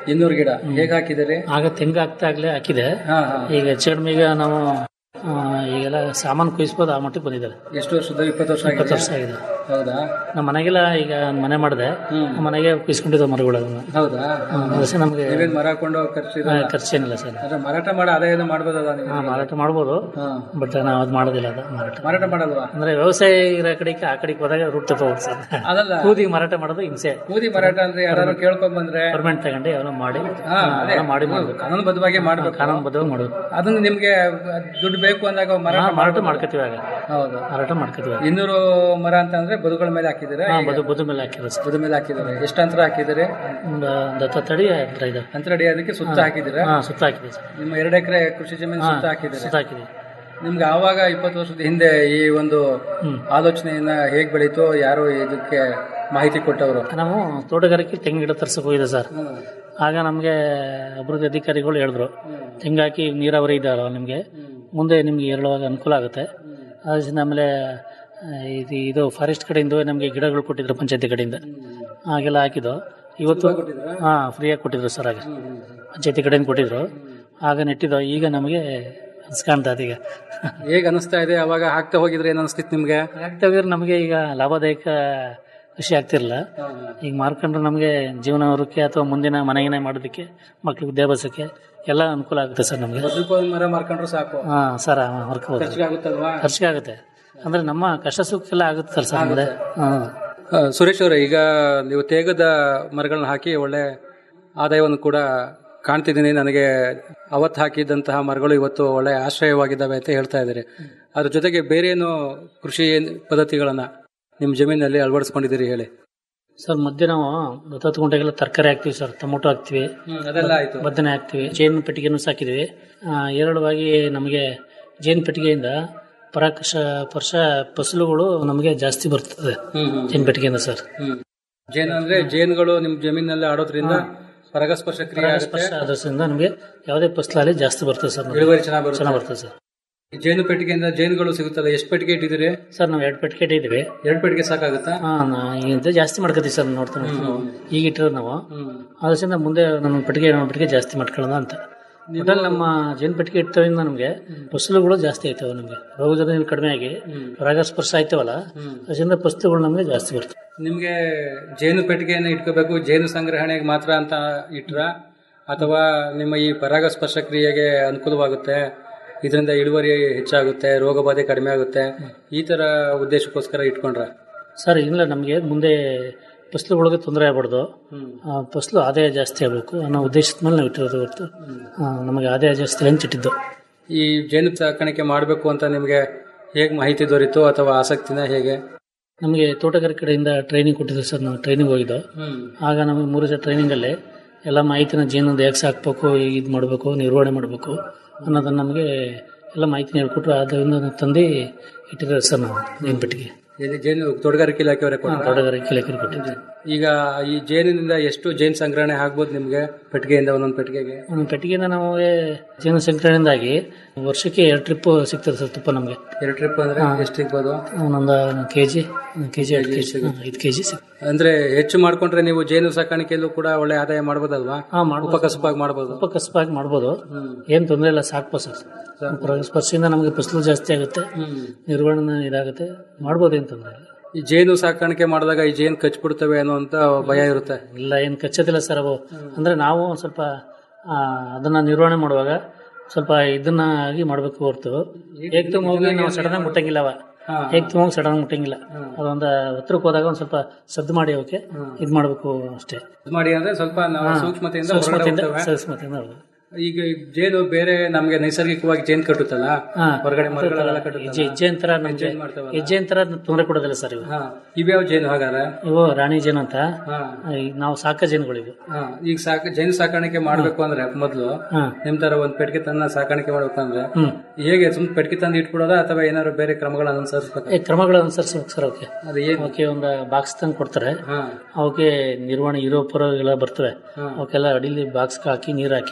ಇನ್ನೂರು ಗಿಡ ಹೇಗೆ ಹಾಕಿದ್ದೀರಿ ಆಗ ತೆಂಗು ಆಗ್ತಾಗ್ಲೇ ಹಾಕಿದೆ ಹಾ, ಹಾ. ಈಗ ಹೆಚ್ಚು ಕಡಿಮೆ ಈಗ ನಾವು ಆ, ಈಗೆಲ್ಲ ಸಾಮಾನು ಕುಯಿಸ್ಬೋದು ಆ ಮಟ್ಟಕ್ಕೆ ಬಂದಿದ್ದಾರೆ ಎಷ್ಟು ವರ್ಷದ ಇಪ್ಪತ್ತು ವರ್ಷ ಇಪ್ಪತ್ತು ಆಗಿದೆ ವರ್ಷ ಆಗಿದೆ ಹೌದಾ ನಮ್ಮ ಮನೆಗೆಲ್ಲ ಈಗ ಮನೆ ಮಾಡಿದೆ ನಮ್ಮ ಮನೆಗೆ ಕುಯಿಸ್ಕೊಂಡಿದ್ದ ಮರಗಳನ್ನು ಹೌದಾ ಅದಕ್ಕೆ ನಮಗೆ ನೀವೇನ್ ಮರ ಹಾಕೊಂಡು ಖರ್ಚಿದ ಖರ್ಚೇನಿಲ್ಲ ಸರ್ ಅಂದ್ರೆ ಮಾರಾಟ ಮಾಡೋ ಆದಾಯನ ಮಾಡ್ಬೋದಲ್ಲ ನೀವು ಹಾ, ಮಾರಾಟ ಮಾಡ್ಬೋದು ಬಟ್ ನಾವು ಅದು ಮಾಡೋದಿಲ್ಲ ಅದು ಮಾರಾಟ ಮಾರಾಟ ಮಾಡಲ್ವಾ ಅಂದ್ರೆ ವ್ಯವಸಾಯ ಇರೋ ಕಡೆಗೆ ಆ ಕಡೆಗೆ ಹೋದಾಗ ರೂಟ್ ತಗೋಬೋದು ಸರ್ ಅದಲ್ಲ ಕೂದಿಗೆ ಮಾರಾಟ ಮಾಡೋದು ಹಿಂಸೆ ಕೂದಿ ಮಾರಾಟ ಅಂದ್ರೆ ಯಾರು ಕೇಳ್ಕೊಂಡ್ ಬಂದ್ರೆ ಪರ್ಮೆಂಟ್ ತಗೊಂಡು ಅವನು ಮಾಡಿ ಹಾ, ಆ, ಅದೇ. ಅದನ್ನ ಮಾಡಿ ಮಾಡ್ಬೇಕು ಕಾನೂನುಬದ್ಧವಾಗಿ ಮಾಡ್ಬೇಕು ಕಾನೂನುಬದ್ಧವಾಗಿ ಮಾಡ್ಬೇಕು ಅದನ್ನ ನಿಮ್ಗೆ ದುಡ್ಡು ಬೇಕು ಅಂದಾಗ ಮಾರಾಟ ಹಾ, ಮಾರಾಟ ಮಾಡ್ಬೋದು. ಮಾಡ್ಕೋತೀವಿ ಆಗ ಹೌದು ಮಾರಾಟ ಮಾಡ್ಕೋತೀವಿ ಆಗ. ಇನ್ನೂರು ಮರ ಅಂತ ಅಂದ್ರೆ ಬದುಗಳ ಮೇಲೆ ಹಾಕಿದ್ದೀರಾ ಹಾ, ಈಗ? ಬದು ಬದು ಮೇಲೆ ಹಾಕಿರೋ ಸರ್ ಬದು ಮೇಲೆ ಹಾಕಿದ್ದಾರೆ ಎಷ್ಟು ಅಂತರ ಹಾಕಿದ್ದೀರಿ ಒಂದು ಒಂದು ಹತ್ತು ತಡಿ ಹತ್ರ ಇದೆ ಅಂತರ ಅದಕ್ಕೆ ಸುತ್ತ ಹಾ. ಹಾಕಿದ್ದೀರಾ ಹಾ ಸುತ್ತ ಹಾಕಿದೆ ಸರ್ ನಿಮ್ಮ ಎರಡು ಎಕರೆ ಕೃಷಿ ಜಮೀನು ಹಾ, ಸುತ್ತ ಹಾಕಿದ್ದೀರಾ ಸುತ್ತ ಹಾಕಿದೆ ನಿಮ್ಗೆ ಆವಾಗ ಇಪ್ಪತ್ತು ವರ್ಷದ ಹಿಂದೆ ಈ ಒಂದು ಆಲೋಚನೆಯನ್ನ ಹೇಗ್ ಬೆಳೀತು ಯಾರು ಇದಕ್ಕೆ ಮಾಹಿತಿ ಕೊಟ್ಟವರು ನಾವು ತೋಟಗಾರಿಕೆ ತೆಂಗಿನ ಗಿಡ ತರ್ಸಕ್ ಹೋಗಿದೆ ಸರ್ ಆಗ ನಮಗೆ ಅಭಿವೃದ್ಧಿ ಅಧಿಕಾರಿಗಳು ಹೇಳಿದ್ರು ತೆಂಗು ಹಾಕಿ ನೀರಾವರಿ ಇದ್ದಾರ ನಿಮಗೆ ಮುಂದೆ ನಿಮ್ಗೆ ಏರಳುವಾಗ ಅನುಕೂಲ ಆಗುತ್ತೆ ಅದರಿಂದ ಆಮೇಲೆ ಆ, ಇದು ಇದು ಫಾರೆಸ್ಟ್ ಕಡೆಯಿಂದ ನಮಗೆ ಗಿಡಗಳು ಕೊಟ್ಟಿದ್ರು ಪಂಚಾಯತಿ ಕಡೆಯಿಂದ ಹಾಗೆಲ್ಲ ಹಾಕಿದ್ದು ಇವತ್ತು ಹಾಂ ಫ್ರೀಯಾಗಿ ಕೊಟ್ಟಿದ್ರು ಸರ್ ಆಗ ಪಂಚಾಯತಿ ಕಡೆಯಿಂದ ಕೊಟ್ಟಿದ್ರು ಆಗ ನೆಟ್ಟಿದ್ದು ಈಗ ನಮಗೆ ಅನ್ಸ್ಕಾಣ್ತಾ ಇದೆ ಈಗ ಹೇಗ್ ಅನಿಸ್ತಾ ಇದೆ ಅವಾಗ ಹಾಕ್ತಾ ಹೋಗಿದ್ರೆ ಏನ್ ಅನಿಸ್ತಿತ್ತು ನಿಮ್ಗೆ ಆಗ್ತಾ ಹೋಗಿದ್ರೆ ನಮಗೆ ಈಗ ಲಾಭದಾಯಕ ಕೃಷಿ ಆಗ್ತಿರಲಿಲ್ಲ ಈಗ ಮಾರ್ಕೊಂಡ್ರೆ ನಮಗೆ ಜೀವನವರಕ್ಕೆ ಅಥವಾ ಮುಂದಿನ ಮನೆಗೇನೆ ಮಾಡೋದಕ್ಕೆ ಮಕ್ಳಿಗೆ ವಿದ್ಯಾಭ್ಯಾಸಕ್ಕೆ ಎಲ್ಲ ಅನುಕೂಲ ಆಗುತ್ತೆ ಸರ್ ನಮಗೆ ಬದುಕೊಂದ್ ಮರ ಮಾರ್ಕೊಂಡ್ರು ಸಾಕು ಹಾಂ ಸರ್ ಹೊರ್ಕೋಬೋದು ಖರ್ಚಿಗೆ ಆಗುತ್ತಲ್ವಾ ಖರ್ಚಿಗೆ ಆಗುತ್ತೆ ಅಂದ್ರೆ ನಮ್ಮ ಕಷ್ಟ ಸುಖಕ್ಕೆಲ್ಲ ಆಗುತ್ತೆ ಸರ್ ಸರ್ ಮುಂದೆ ಹಾಂ ಆ, ಸುರೇಶ್ ಅವರೇ ಈಗ ನೀವು ತೇಗದ ಮರಗಳನ್ನ ಹಾಕಿ ಒಳ್ಳೆ ಆದಾಯವನ್ನು ಕೂಡ ಕಾಣ್ತಿದ್ದೀನಿ ನನಗೆ ಅವತ್ತು ಹಾಕಿದಂತಹ ಮರಗಳು ಇವತ್ತು ಒಳ್ಳೆ ಆಶ್ರಯವಾಗಿದ್ದಾವೆ ಅಂತ ಹೇಳ್ತಾ ಇದ್ದಾರೆ ಅದ್ರ ಜೊತೆಗೆ ಬೇರೆ ಏನು ಕೃಷಿ ಏನ್- ಪದ್ಧತಿಗಳನ್ನ ನಿಮ್ಮ ಜಮೀನಲ್ಲಿ ಅಳವಡಿಸ್ಕೊಂಡಿದ್ದೀರಿ ಹೇಳಿ ಸರ್ ಮಧ್ಯೆ ನಾವು ಹತ್ತು ಗಂಟೆಗೆಲ್ಲ ತರಕಾರಿ ಹಾಕ್ತಿವಿ ಸರ್ ಟೊಮೊಟೊ ಹಾಕ್ತಿವಿ ಅದೆಲ್ಲ ಆಯ್ತು ಬದನೆ ಹಾಕ್ತಿವಿ ಜೇನು ಪೆಟ್ಟಿಗೆನೂ ಸಾಕಿದ್ವಿ ಆ, ಎರಡವಾಗಿ ನಮಗೆ ಜೇನು ಪೆಟ್ಟಿಗೆಯಿಂದ ಪರಾಕರ್ಷ ಪರ್ಷ ಫಸಲುಗಳು ನಮಗೆ ಜಾಸ್ತಿ ಬರ್ತದೆ ಜೇನು ಪೆಟ್ಟಿಗೆಯಿಂದ ಸರ್ ಜೇನು ಅಂದ್ರೆ ಜೇನುಗಳು ನಿಮ್ ಜಮೀನಲ್ಲಿ ಆಡೋದ್ರಿಂದ ಪರಾಗಸ್ಪರ್ಶ ಕ್ರಿಯೆ ಆಗುತ್ತೆ ಪರಾಗಸ್ಪರ್ಶ ಆದ್ರಿಂದ ನಮಗೆ ಯಾವುದೇ ಫಸಲಾಗಲಿ ಜಾಸ್ತಿ ಬರ್ತದೆ ಸರ್ ನಮ್ಗೆ. ಇಳುವರಿ ಚೆನ್ನಾಗ್ ಬರುತ್ತೆ. ಚೆನ್ನಾಗ್ ಬರ್ತದೆ ಸರ್ ಈ ಜೇನು ಪೆಟ್ಟಿಗೆಯಿಂದ ಜೇನುಗಳು ಸಿಗುತ್ತಲ್ಲ ಎಷ್ಟು ಪೆಟ್ಟಿಗೆ ಇಟ್ಟಿದ್ದೀರಿ ಸರ್ ನಾವು ಎರಡು ಪೆಟ್ಟಿಗೆ ಇಟ್ಟಿದ್ದೀವಿ ಎರಡು ಪೆಟ್ಟಿಗೆ ಸಾಕಾಗುತ್ತಾ ಹಾ ನಾ ಈಗಿಂತ ಜಾಸ್ತಿ ಮಾಡ್ಕೋತೀವಿ ಸರ್ ನೋಡ್ತಾ ನೋಡ್ತಾ ನಾವು ಈಗ ಇಟ್ಟಿರೋದು ನಾವು ಅದರಿಂದ ಮುಂದೆ ನಮ್ಮ ಪೆಟ್ಟಿಗೆ ನಮ್ಮ ಪೆಟ್ಟಿಗೆ ಜಾಸ್ತಿ ಮಾಡ್ಕೊಳ್ಳೋಣ ಅಂತ ಒಟ್ಟಲ್ಲಿ ನಮ್ಮ ಜೇನು ಪೆಟ್ಟಿಗೆ ಇಟ್ಟರಿಂದ ನಮಗೆ ಫಸಲುಗಳು ಜಾಸ್ತಿ ಆಯ್ತವೆ ನಮಗೆ ರೋಗದ ಕಡಿಮೆ ಆಗಿ ಪರಾಗಸ್ಪರ್ಶ ಆಯ್ತವಲ್ಲ ಅದರಿಂದ ಫಸಲುಗಳು ನಮಗೆ ಜಾಸ್ತಿ ಬರ್ತವೆ ನಿಮ್ಗೆ ಜೇನು ಪೆಟ್ಟಿಗೆಯನ್ನು ಇಟ್ಕೋಬೇಕು ಜೇನು ಸಂಗ್ರಹಣೆಗೆ ಮಾತ್ರ ಅಂತ ಇಟ್ರ ಅಥವಾ ನಿಮ್ಮ ಈ ಪರಾಗಸ್ಪರ್ಶ ಕ್ರಿಯೆಗೆ ಅನುಕೂಲವಾಗುತ್ತೆ ಇದರಿಂದ ಇಳುವರಿ ಹೆಚ್ಚಾಗುತ್ತೆ ರೋಗ ಬಾಧೆ ಕಡಿಮೆ ಆಗುತ್ತೆ ಈ ತರ ಉದ್ದೇಶಕ್ಕೋಸ್ಕರ ಇಟ್ಕೊಂಡ್ರ ಸರ್ ಇಲ್ಲ ನಮಗೆ ಮುಂದೆ ಫಸಲುಗಳಿಗೆ ತೊಂದರೆ ಆಗ್ಬಾರ್ದು ಆ, ಫಸಲು ಆದಾಯ ಜಾಸ್ತಿ ಆಗಬೇಕು ಅನ್ನೋ ಉದ್ದೇಶದ ಮೇಲೆ ನಾವು ಇಟ್ಟಿರೋದು ಹೊರತು ಆ, ನಮಗೆ ಆದಾಯ ಜಾಸ್ತಿ ಅಂತ ಇಟ್ಟಿದ್ದು ಈ ಜೇನು ಸಾಕಾಣಿಕೆ ಮಾಡಬೇಕು ಅಂತ ನಿಮ್ಗೆ ಹೇಗೆ ಮಾಹಿತಿ ದೊರೀತು ಅಥವಾ ಆಸಕ್ತಿನ ಹೇಗೆ ನಮಗೆ ತೋಟಗಾರಿಕೆ ಕಡೆಯಿಂದ ಟ್ರೈನಿಂಗ್ ಕೊಟ್ಟಿದ್ರು ಸರ್ ನಾವು ಟ್ರೈನಿಂಗ್ ಹೋಗಿದ್ದು ಆಗ ನಮಗೆ ಮೂರು ಜನ ಟ್ರೈನಿಂಗಲ್ಲಿ ಎಲ್ಲ ಮಾಹಿತಿನ ಜೇನೊಂದು ಹೇಗೆ ಸಾಕ್ಬೇಕು ಇದು ಮಾಡಬೇಕು ನಿರ್ವಹಣೆ ಮಾಡಬೇಕು ಅನ್ನೋದನ್ನು ನಮಗೆ ಎಲ್ಲ ಮಾಹಿತಿನ ಹೇಳ್ಕೊಟ್ರು ಅದರಿಂದ ತಂದು ಇಟ್ಟಿದ್ದಾರೆ ಸರ್ ನಾವು ಜೇನು ಪೆಟ್ಟಿಗೆ ಎಲ್ಲಿ ಜೇನು ತೋಟಗಾರಿಕೆ ಇಲಾಖೆಯವರೇ ಹಾ, ಕೊಟ್ರಾ? ತೋಟಗಾರಿಕೆ ಇಲಾಖೆಗೆ ಕೊಟ್ಟಿದ್ದೆ ಈಗ ಈ ಜೇನಿನಿಂದ ಎಷ್ಟು ಜೇನು ಸಂಗ್ರಹಣೆ ಆಗ್ಬೋದು ನಿಮ್ಗೆ ಪೆಟ್ಟಿಗೆಯಿಂದ ಒಂದೊಂದು ಪೆಟ್ಟಿಗೆಗೆ ಒಂದು ಪೆಟ್ಟಿಗೆಯಿಂದ ನಮಗೆ ಜೇನು ಸಂಗ್ರಹಣೆಯಿಂದಾಗಿ ವರ್ಷಕ್ಕೆ ಎರಡು ಟ್ರಿಪ್ ಸಿಗ್ತದೆ ಸರ್ ತುಪ್ಪ ನಮಗೆ ಎರಡು ಟ್ರಿಪ್ ಅಂದ್ರೆ ಎಷ್ಟು ಸಿಗ್ಬೋದು ಒಂದೊಂದು ಕೆ ಜಿ ಕೆ ಜಿ ಎರಡು ಕೆ ಜಿ ಐದು ಕೆ ಜಿ ಅಂದ್ರೆ ಹೆಚ್ಚು ಮಾಡ್ಕೊಂಡ್ರೆ ನೀವು ಜೇನು ಸಾಕಾಣಿಕೆಯಲ್ಲೂ ಕೂಡ ಒಳ್ಳೆ ಆದಾಯ ಮಾಡ್ಬೋದಲ್ವಾ ಹಾ ಮಾಡ್ಬೋದು ಉಪಕಸಬಾಗಿ ಮಾಡ್ಬೋದು ಉಪಕಸಬಾಗಿ ಮಾಡ್ಬೋದು ಏನು ತೊಂದರೆ ಇಲ್ಲ ಸಾಕು ಸರ್ ಸ್ಪರ್ಶದಿಂದ ನಮಗೆ ಫಸಲು ಜಾಸ್ತಿ ಆಗುತ್ತೆ ನಿರ್ವಹಣೆ ಇದಾಗುತ್ತೆ ಮಾಡ್ಬೋದು ಏನು ತೊಂದರೆ ಇಲ್ಲ ಈ ಜೇನು ಸಾಕಾಣಿಕೆ ಮಾಡಿದಾಗ ಈ ಜೇನು ಕಚ್ಬಿಡ್ತವೆ ಅನ್ನೋಂತ ಭಯ ಇರುತ್ತೆ ಇಲ್ಲ ಏನು ಕಚ್ಚೋದಿಲ್ಲ ಸರ್ ಅವು ಅಂದ್ರೆ ನಾವು ಒಂದ್ ಸ್ವಲ್ಪ ಆ, ಅದನ್ನ ನಿರ್ವಹಣೆ ಮಾಡುವಾಗ ಸ್ವಲ್ಪ ಇದನ್ನ ಆಗಿ ಮಾಡ್ಬೇಕು ಹೊರ್ತು ಹೇಗ್ ತುಂಬ ಹೋಗಿ ನಾವು ಸಡನ್ ಆಗಿ ಮುಟ್ಟಂಗಿಲ್ಲ ಅವ ಹೇಗ್ ತುಂಬ ಹೋಗಿ ಸಡನ್ ಮುಟ್ಟಂಗಿಲ್ಲ ಅದೊಂದು ಹತ್ರಕ್ಕೆ ಹೋದಾಗ ಒಂದ್ ಸ್ವಲ್ಪ ಸದ್ದು ಮಾಡಿ ಅವಕ್ಕೆ ಇದ್ ಮಾಡ್ಬೇಕು ಅಷ್ಟೇ ಇದ್ ಮಾಡಿ ಅಂದ್ರೆ ಸ್ವಲ್ಪ ನಾವು ಹಾ. ಸೂಕ್ಷ್ಮತೆಯಿಂದ ಹೊರಗಡೆ ಸೂಕ್ಷ್ಮತೆಯಿಂದ ಹೋಗ್ತವೆ. ಸೂಕ್ಷ್ಮತೆಯಿಂದ ಹೋಗ್ಬೇಕು. ಈಗ ಈ ಜೇನು ಬೇರೆ ನಮ್ಗೆ ನೈಸರ್ಗಿಕವಾಗಿ ಜೇನು ಕಟ್ಟುತ್ತಲ್ಲ ಹಾ. ಹೊರಗಡೆ ಮರಗಳೆಲ್ಲ ಹೆಜ್ಜೆ ಕಟ್ಟುತ್ತಲ್ಲ ಹೆಜ್ಜೆ ಅಂತರ ನಮ್ಗೆ ಹೆಜ್ಜೆ ಅಂತರ ತೊಂದರೆ ಕೊಡೋದಿಲ್ಲ ಸರ್ ಇವು ಹಾ ಇವ್ಯಾವ ಜೇನು ಹಾಗಾದ್ರೆ ಇವು ರಾಣಿ ಜೇನು ಅಂತ ಹಾ. ಈಗ ನಾವು ಸಾಕ ಜೇನುಗಳಿವು ಹಾ, ಈಗ ಸಾಕ ಜೇನು ಸಾಕಾಣಿಕೆ ಮಾಡ್ಬೇಕು ಅಂದ್ರೆ ಮೊದ್ಲು ಹಾ. ನಿಮ್ ತರ ಒಂದ್ ಪೆಟ್ಟಿಗೆ ತನ್ನ ಸಾಕಾಣಿಕೆ ಮಾಡ್ಬೇಕು ಅಂದ್ರೆ ಹ್ಮ್. ಹೇಗೆ ಸುಮ್ ಪೆಟ್ಟಿಗೆ ತಂದು ಇಟ್ಬಿಡೋದ ಅಥವಾ ಏನಾದ್ರು ಬೇರೆ ಕ್ರಮಗಳನ್ನ ಅನುಸರಿಸ್ಬೇಕು ಏ, ಕ್ರಮಗಳು ಅನುಸರಿಸ್ಬೇಕು ಸರ್ ಅವಕ್ಕೆ ಅದು ಏನು ಅವಕ್ಕೆ ಒಂದು ಬಾಕ್ಸ್ ತಂದು ಕೊಡ್ತಾರೆ ಹಾ ಅವಕ್ಕೆ ನಿರ್ವಹಣೆ ಇರೋ ಪರ ಎಲ್ಲ ಬರ್ತವೆ ಹಾ. ಅವಕ್ಕೆಲ್ಲ ಅಡಿಲಿ ಬಾಕ್ಸ್ ಹಾಕಿ ನೀರ್ ಹಾಕಿ ಹ್ಮ್.